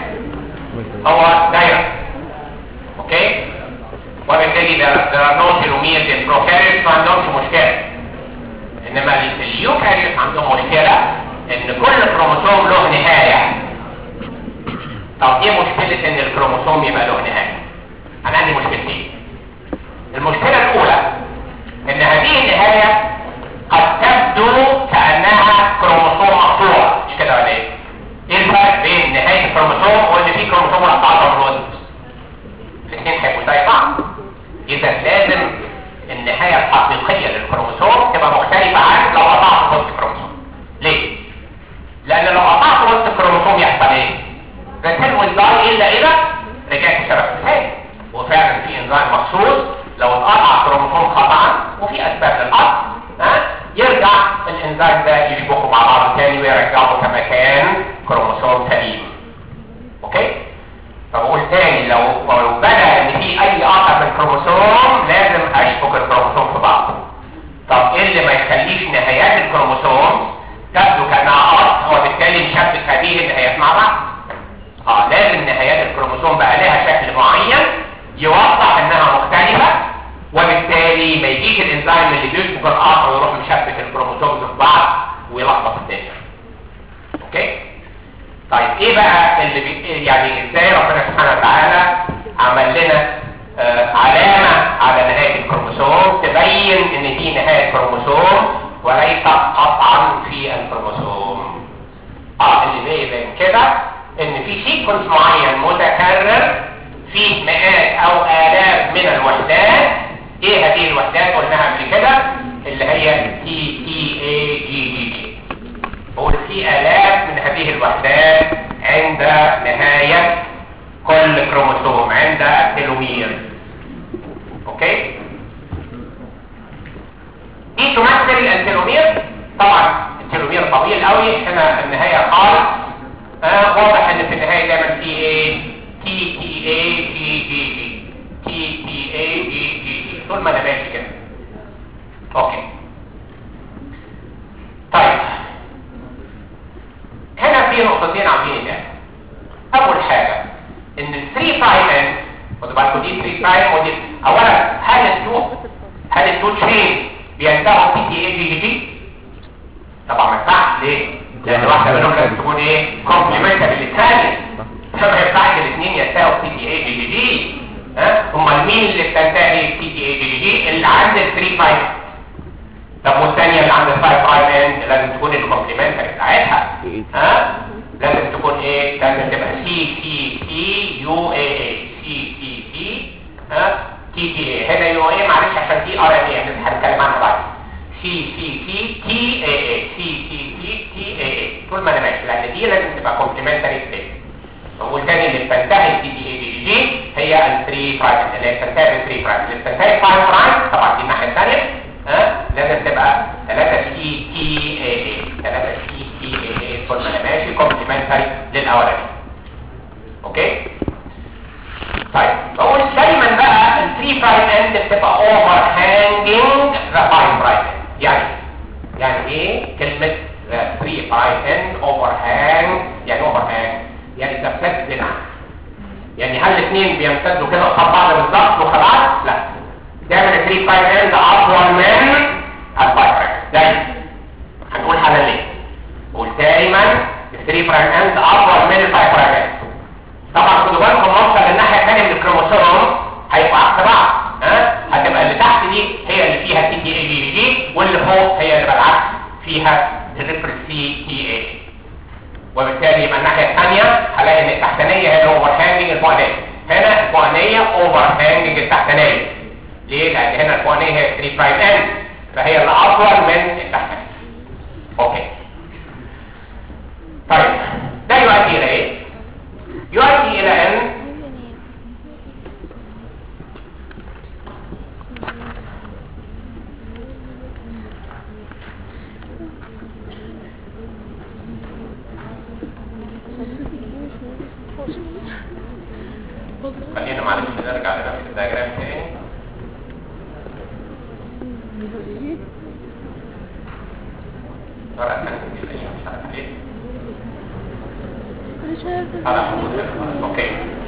هو دايرة اوكي وبالتالي there are no telomeres in prokaryotes ما عندهمش مشكلة انما اليوكاريوت عندهم مشكلة ان كل كروموسوم له نهاية طب ايه مشكلة ان الكروموسوم يبقى له نهاية انا عندي مشكلتين المشكلة الاولى ان هذه النهاية قد تبدو كأنها كروموسوم مقطوع مش كده ولا ايه ايه الفرق بين نهاية الكروموسوم وان في كروموسوم مقطوع في الوسط الاثنين هيبقوا زي بعض اذا لازم النهاية الحقيقية للكروموسوم تبقى مختلفة عن لو قطعت وسط الكروموسوم ليه؟ لان لو قطعت وسط الكروموسوم يحصل ايه؟ السيل والداي الا اذا رجعت شبكة السيل وفعلا في انزيم مخصوص لو اتقطع كروموسوم خطأ وفي اسباب للقطع ها يرجع الانزيم ده يشبكوا مع بعض تاني ويرجعوا كما كان كروموسوم سليم اوكي فبقول تاني لو لو بدا ان في اي قطع في الكروموسوم لازم اشبك الكروموسوم في بعض طب ايه اللي ما يخليش نهايات الكروموسوم تبدو كانها قط وبالتالي نشبك هذه النهايات مع بعض اه لازم نهايات الكروموسوم بقى لها شكل معين يوضح انها مختلفة وبالتالي ما يجيش الانزيم اللي بيشبك القطع ويروح مشبك الكروموسوم في بعض ويلخبط الدنيا اوكي طيب ايه بقى اللي بي... يعني ازاي ربنا سبحانه وتعالى عمل لنا آه علامة على نهاية الكروموسوم تبين ان دي نهاية كروموسوم وليس قطعا في الكروموسوم سيكونس معين متكرر فيه مئات او الاف من الوحدات ايه هذه الوحدات قلناها قبل كده اللي هي تي تي اي جي جي جي بقول في الاف من هذه الوحدات عند نهاية كل كروموسوم عند التلومير اوكي دي تمثل التلومير طبعا التلومير طويل قوي هنا النهاية خالص آه واضح ان في النهاية دايما في ايه تي تي اي جي جي جي تي تي اي جي جي جي طول ما انا ماشي كده اوكي طيب هنا في نقطتين عاملين ده اول حاجة ان ال 3 برايم ان خدوا بالكم دي 3 برايم ودي اولا هل التو هل التو تشين بينتهوا تي تي اي جي جي جي طبعا ما ينفعش ليه لان واحده منهم لازم تكون ايه كومبلمنتري للثانيه فما ينفعش الاثنين ينتهوا تي تي اي جي جي جي ها امال مين اللي بتنتهي تي تي اي جي جي جي اللي عند ال 3 برايم طب والثانيه اللي عند ال 5 برايم ان لازم تكون الكومبلمنتري بتاعتها ها لازم تكون ايه لازم تبقى سي سي سي يو اي اي سي سي سي ها تي تي اي هنا يو اي معلش عشان دي ار ان اي هنتكلم عنها بعدين سي سي سي تي اي اي سي سي سي تي اي اي طول ما انا ماشي لان دي لازم تبقى كومبلمنتري ستيت والثاني اللي بتنتهي تي تي اي دي جي هي ال 3 برايم اللي هي بتنتهي ال 3 برايم اللي بتنتهي 5 برايم طبعا دي الناحيه الثانيه ها لازم تبقى 3 سي تي اي اي 3 سي تي اي اي طول ما انا ماشي كومبلمنتري للاولاني اوكي طيب بقول دايما بقى ال 3 برايم اند بتبقى اوفر هانجينج ذا 5 برايم يعني يعني ايه كلمه 3 برايم اند اوفر هانج يعني اوفر هانج يعني تمتد عنه يعني هل الاثنين بيمتدوا كده قصاد بعض بالظبط وخلاص لا دايما ال 3 برايم اند اطول من ال 5 برايم دايما هنقول حالا ليه قول دايما ال 3 برايم اند اطول من ال 5 برايم اند طبعا خدوا بالكم نوصل للناحيه الثانيه من الكروموسوم هيبقوا عكس بعض ها هتبقى اللي تحت دي هي اللي فيها تي تي اي جي جي واللي فوق هي اللي بالعكس فيها تريبل سي تي اي وبالتالي يبقى الناحيه الثانيه هلاقي ان التحتانيه هي الاوفر هانجنج الفوقانيه هنا الفوقانيه اوفر هانجنج التحتانيه ليه؟ لان هنا الفوقانيه هي 3 برايم ان فهي اللي اطول من التحتانيه اوكي طيب ده يؤدي الى ايه؟ يؤدي الى ان خلينا معلش نرجع لنفس الدياجرام تاني ورقة ثانية دي اللي مش عارف ليه مش عارفة على حدود هنا. اوكي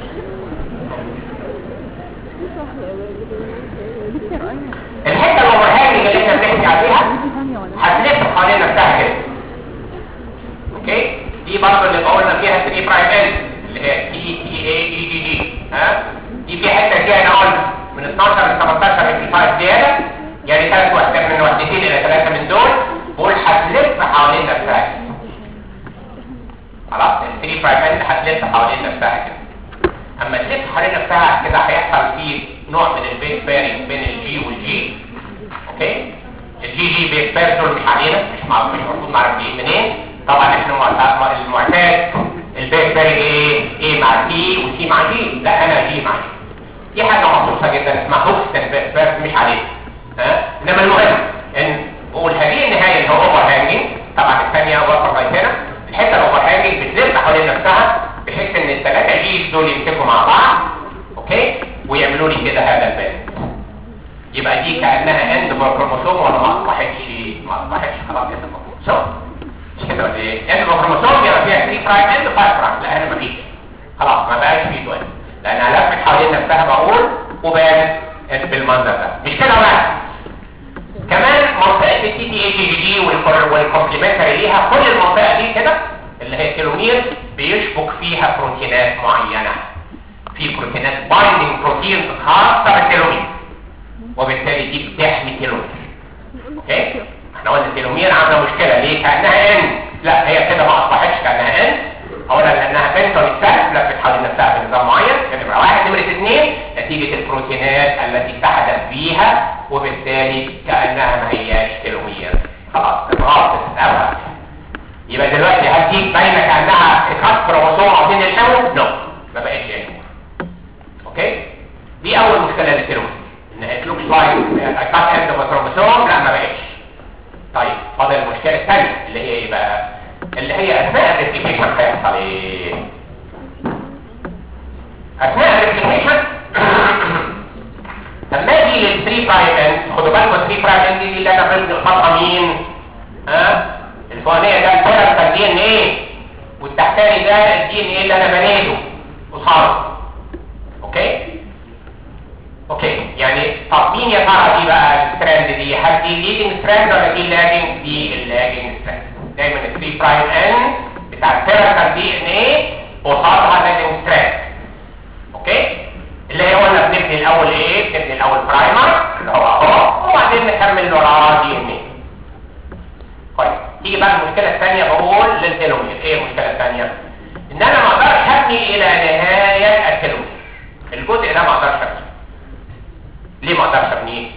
الحته الاوفرهانج اللي احنا بنحكي عليها هتلف حوالين نفسها كده اوكي دي برضه اللي قلنا فيها 3 برايم ال اللي هي تي تي اي اي جي جي ها دي في حته فيها هنا قلنا من 12 ل 18 في 5 زياده يعني ثلاث وحدات من وحدتين الى ثلاثه من دول بقول هتلف حوالين نفسها كده. خلاص ال 3 برايم ال هتلف حوالين نفسها كده اما تلف حوالين نفسها كده هيحصل فيه نوع من البيس بيرنج بين الجي والجي اوكي الجي جي بيس بير دول مش علينا مش معروف مش المفروض نعرف جايين منين طبعا احنا معتاد المعتاد البيس بيرنج ايه ايه مع تي وسي مع جي لا انا جي مع جي دي حاجه مخصوصه جدا اسمها هوكستن بيس بير مش علينا ها انما المهم ان بقول هذه النهايه اللي هو اوفر هانجنج طبعا الثانيه واقفه لغايه هنا الحته الاوفر هانجنج بتلف حوالين نفسها بحيث ان الثلاثه جيز دول يمسكوا مع بعض اوكي ويعملوا لي كده هذا البند يبقى دي كانها اند كروموسوم ولا ما اصبحتش ما اصبحتش خلاص اند كروموسوم مش كده ولا ايه اند كروموسوم يبقى فيها 3 برايم اند 5 برايم لا انا مفيش خلاص ما بقاش فيه دوال لانها لفت حوالين نفسها بقول وبانت بالمنظر ده مش كده بقى كمان منطقه التي تي اي جي جي والكومبلمنتري ليها كل المنطقه دي كده اللي هي التيلومير بيشبك فيها بروتينات معينه في بروتينات بايندينج بروتين خاصه بالتيلومير وبالتالي دي بتحمي التيلومير اوكي احنا قلنا التيلومير عامله مشكله ليه كانها ان لا هي كده ما اصبحتش كانها ان اولا لانها بنتون السلف لفت اللي هي اثناء الريبليكيشن هيحصل ايه اثناء الريبليكيشن لما اجي لل 3 برايم اند خدوا بالكم 3 برايم اند دي اللي انا بدي قصادها مين ها الفوقانيه ده البيرنتال دي ان ايه والتحتاني ده الدي ان ايه اللي انا بنيته قصاده اوكي اوكي يعني طب مين يا ترى دي بقى الستراند دي هل دي ليدنج ستراند ولا دي لاجنج دي اللاجنج ستراند دايما ال 3 برايم اند بتاع البيرنتال دي ان ايه قصادها لاجنج ستراند اوكي اللي هي قلنا بنبني الاول ايه بنبني الاول برايمر اللي هو اهو وبعدين نكمل وراه دي ان ايه طيب تيجي بقى المشكله الثانيه بقول للتلومير ايه المشكله الثانيه ان انا ما اقدرش ابني الى نهايه التلومير الجزء ده ما اقدرش ابنيه ليه ما اقدرش ابنيه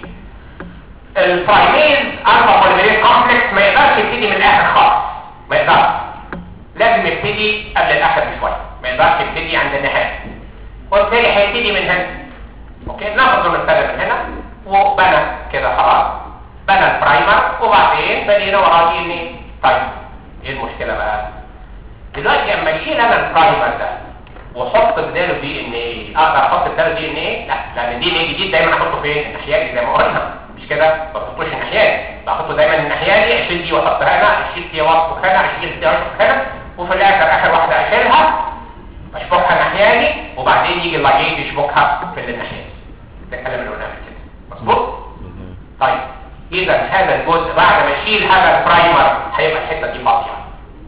البرايميز الفا بوليميريز كومبلكس ما يقدرش يبتدي من الاخر خالص ما يقدرش لازم يبتدي قبل الاخر بشويه ما يقدرش يبتدي عند النهايه وبالتالي هيبتدي من هنا اوكي ناخد له مثال من هنا وبنى كده خلاص بنى البرايمر وبعدين بنينا وراه دي ان ايه طيب ايه المشكله بقى دلوقتي اما اشيل انا البرايمر ده واحط بداله دي ان ايه اقدر احط بداله دي ان ايه لا لان دي ان ايه جديد دايما احطه فين الناحيه زي ما قلنا مش كده ما بحطوش الناحيه بحطه دايما الناحيه دي اشيل دي واحطها هنا اشيل دي واحط هنا اشيل دي واحط هنا وفي الاخر اخر واحده اشيلها اشبكها الناحيه دي وبعدين يجي اللاجيت يشبكها في الناحيه ده الكلام اللي قلناه كده مظبوط طيب اذا هذا الجزء بعد ما اشيل هذا البرايمر هيبقى الحته دي فاضيه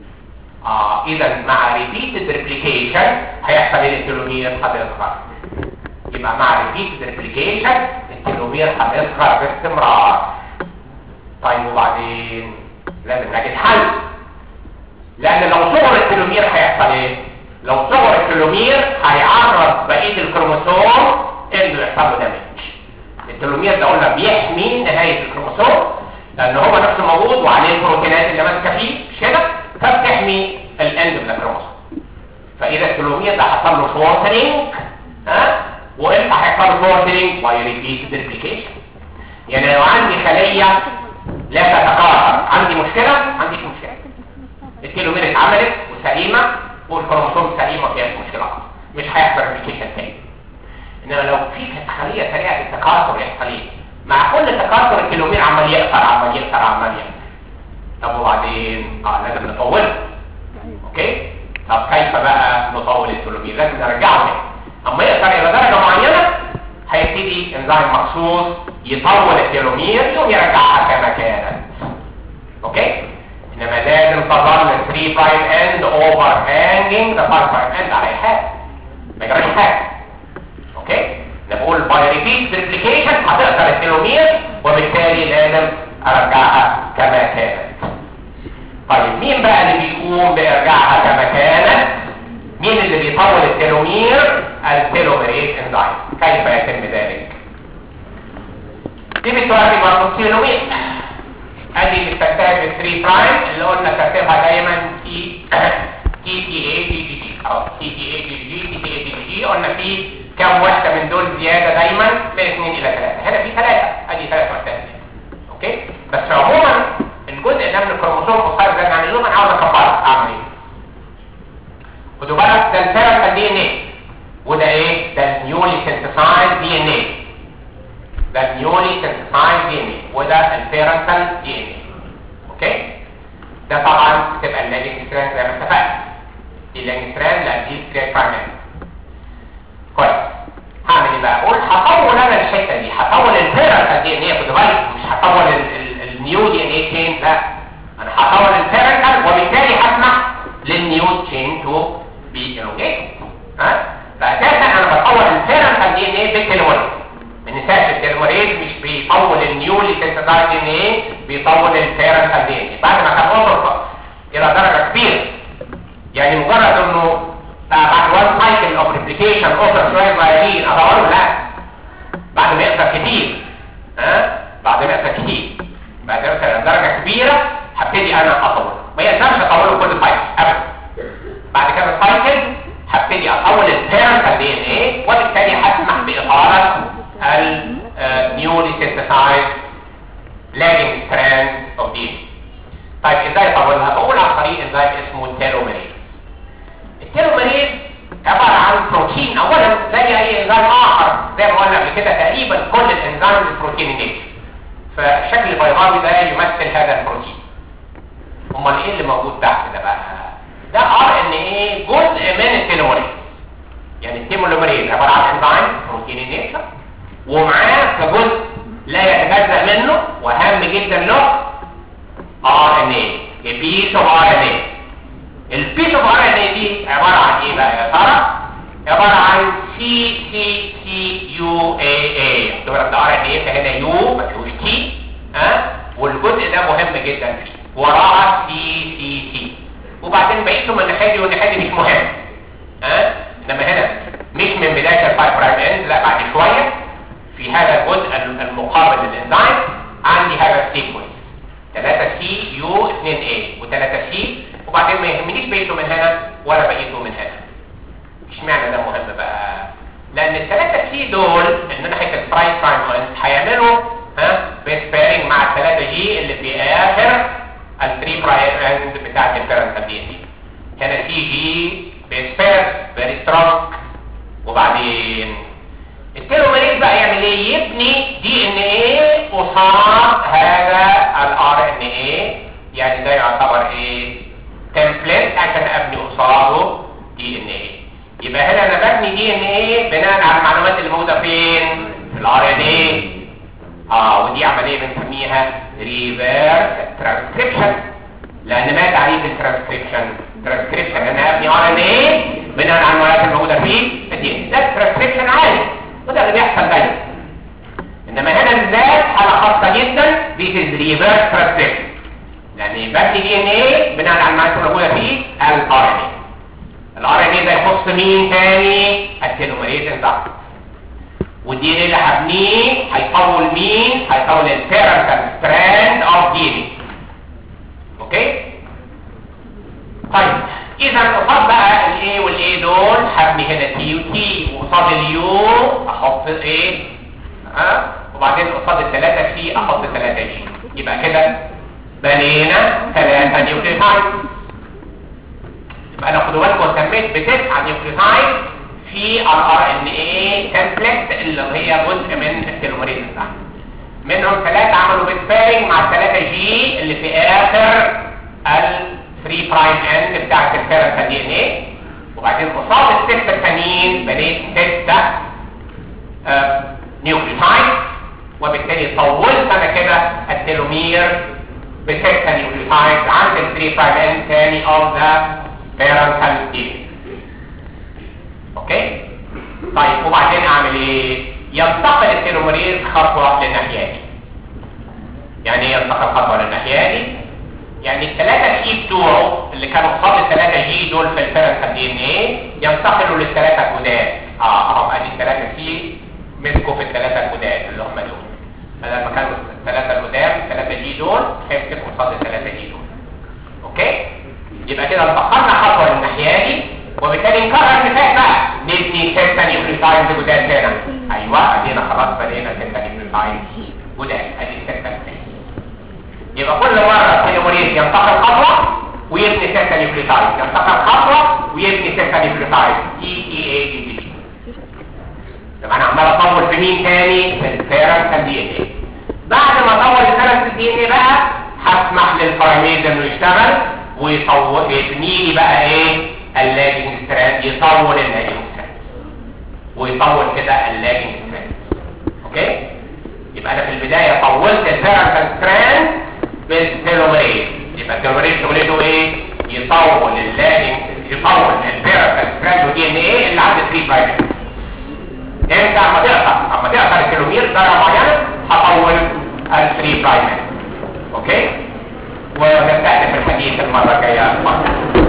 اه اذا مع ريبيتد ريبليكيشن هيحصل ايه التلومير هتصغر يبقى مع ريبيتد ريبليكيشن التلومير هتصغر باستمرار طيب وبعدين لازم نجد حل لان لو صغر التلومير هيحصل ايه لو صغر التلومير هيعرض بقيه الكروموسوم انه يحصل له دامج التلومير ده قلنا بيحمي نهايه الكروموسوم لان هو نفسه موجود وعليه البروتينات اللي ماسكه فيه مش كده فبتحمي الاند من الكروموسوم فاذا التلومير ده حصل له شورتنج ها وامتى هيحصل له شورتنج باي ريبيت ريبليكيشن يعني لو عندي خليه لا تتكاثر عندي مشكله عندي مشكله التلومير اتعملت وسليمه والكروموسوم سليم ما فيهاش مشكله خالص مش هيحصل ريبليكيشن تاني انما لو في خليه سريعه التكاثر يحصل ايه مع كل تكاثر التلومير عمال يقصر عمال يقصر عمال يقصر طب وبعدين اه لازم نطوله اوكي طب كيف بقى نطول التلومير لازم نرجعه تاني اما يقصر الى درجه معينه هيبتدي انزيم مخصوص يطول التلومير يقوم يرجعها كما كانت اوكي انما لازم تظل 3 برايم اند اوفر هانجينج ذا 5 برايم اند على حاجه ما يجراش حاجه اوكي نقول باي ريبيت ريبليكيشن هتقدر التلومير وبالتالي لازم ارجعها كما كانت طيب مين بقى اللي بيقوم بارجاعها كما كانت مين اللي بيطول التلومير التلوميريز انزيم كيف يتم ذلك دي بتوري برضه التلومير ادي اللي بتنتهي ب 3 برايم اللي قلنا ترتيبها دايما تي تي تي اي تي جي جي او تي تي اي تي جي جي تي تي اي تي جي جي قلنا في كم واحده من دول زياده دايما من 2 الى 3 هنا في 3 ادي 3 وحدات اوكي بس عموما الجزء ده من الكروموسوم قصير زي ما عملوه انا عاوز اكبره اعمل ايه خدوا بالك ده البيرنتال دي ان ايه وده ايه ده النيولي سنتسايز دي ان ايه ده النيولي سنتسايز دي ان ايه وده البيرنتال دي ان ايه اوكي ده طبعا بتبقى اللاجين ستراند زي ما اتفقنا دي لاجين ستراند لا دي ستراند برايمري كويس هعمل ايه بقى اقول هطول انا الحته دي هطول البيرنتال دي ان ايه خدوا بالك مش هطول النيو دي ان ايه تشين لا انا هطول البيرنتال وبالتالي هسمح للنيو تشين تو بي الوجيت ها فاساسا انا بطول البيرنتال دي ان ايه بالتلوميريز ما ننساش التلوميريز مش بيطول النيولي سنتسايز دي ان ايه بيطول البيرنتال دي ان ايه بعد ما كان وصل الى درجه كبيره يعني مجرد انه بعد وزن البيضاوي ده يمثل هذا البروتين امال ايه اللي موجود تحت ده بقى ده ار ان ايه جزء من التيلوميريز يعني التيلوميريز عباره عن انزيم بروتين النيتشر ومعاه كجزء لا يتجزا منه وهام جدا له ار ان ايه بيس اوف ار ان ايه البيس اوف ار ان ايه دي عباره عن ايه بقى يا ترى عباره عن سي سي سي يو اي اي تبقى ده ار ان ايه فهنا يو ما فيهوش تي ها والجزء ده مهم جدا فيه وراها سي سي سي وبعدين بقيته من الناحيه دي والناحيه دي مش مهم ها انما هنا مش من بدايه الفايف برايم اند لا بعد شويه في هذا الجزء المقابل للانزيم عندي هذا السيكونس 3 سي يو 2 اي و3 سي وبعدين ما يهمنيش بقيته من هنا ولا بقيته من هنا اشمعنى ده مهم بقى لان الثلاثه سي دول ان ناحيه البرايم برايم اند هيعملوا ها بيس بيرنج مع الثلاثه جي اللي في اخر الثري برايم اند بتاعت البيرنتال دي ان دي هنا سي جي بيس بير فيري سترونج وبعدين التيلوميريز بقى يعمل ايه يبني دي ان ايه قصاد هذا الار ان ايه يعني ده يعتبر ايه تمبلت عشان ابني قصاده دي ان ايه يبقى هنا انا ببني دي ان ايه بناء على المعلومات اللي موجوده فين في الار ان ايه اه ودي عمليه بنسميها ريفيرس ترانسكريبشن لان ما تعريف الترانسكريبشن ترانسكريبشن انا ابني ار ان ايه بناء على المعلومات الموجوده فيه الدي ده ترانسكريبشن عادي وده اللي بيحصل دايما انما هنا بالذات حاله خاصه جدا this is reverse transcription يعني ببني دي ان ايه بناء على المعلومات الموجوده فيه الار ان ايه الار ان ايه ده يخص مين تاني التيلوميريز انزيم والدي ان ايه اللي هبنيه هيطول مين هيطول البيرنتال ستراند اوف دي ان اوكي طيب اذا قصاد بقى الاي والاي دول هبني هنا تي وتي وقصاد اليو احط ايه ها وبعدين قصاد الثلاثه سي احط ثلاثه جي يبقى كده بنينا ثلاثه نيوكليوتايد يبقى انا خدوا بالكم سميت بتسعه نيوكليوتايد في الار ان اي تمبلت اللي هي جزء من التيلوميريز بتاعنا منهم ثلاثه عملوا بيسبيرنج مع الثلاثه جي اللي في اخر ال 3 برايم اند بتاعت البيرنتال دي ان ايه وبعدين قصاد السته الثانيين بنيت سته آه نيوكليوتايد وبالتالي طولت انا كده التيلومير بسته نيوكليوتايد عند ال 3 برايم اند ثاني اوف ذا بيرنتال دي اوكي طيب وبعدين اعمل ايه ينتقل التيلوميريز خطوه للناحيه دي يعني ايه ينتقل خطوه للناحيه دي يعني الثلاثة سي بتوعه اللي كانوا قصاد الثلاثة جي دول في البيرنتال دي ان ايه ينتقلوا للثلاثة الجداد اه اهم ادي الثلاثة سي مسكوا في الثلاثة الجداد اللي هم دول بدل ما كانوا الثلاثة القدام الثلاثة جي دول هيمسكوا قصاد الثلاثة جي دول اوكي يبقى كده انتقلنا خطوة للناحية دي وبالتالي نكرر اللي فات بقى نبني ستة نيوكليوتايد جداد هنا ايوه ادينا خلاص بنينا ستة نيوكليوتايد جداد ادي ستة جداد يبقى كل مرة التيلوميريز ينتقل خطوة ويبني ستة نيوكليوتايد ينتقل خطوة ويبني ستة نيوكليوتايد تي تي اي دي دي طب انا عمال اطول في مين تاني في البيرنتال دي ان اي بعد ما اطول البيرنتال دي ان اي بقى هسمح للباراميز انه يشتغل ويطول يبني لي بقى ايه اللاجنج ستراند يطول اللاجنج ستراند ويطول كده اللاجنج ستراند اوكي يبقى انا في البداية طولت البيرنتال ستراند بالتيلوميريز يبقى التيلوميريز شغلته ايه يطول اللاجنج يطول البيرنتال ستراند ودي ان ايه اللي عند 3 برايم انت اما تقطع اما تقطع التيلومير درجه معينه هطول ال 3 برايم اوكي ونستهدف الحديث المره الجايه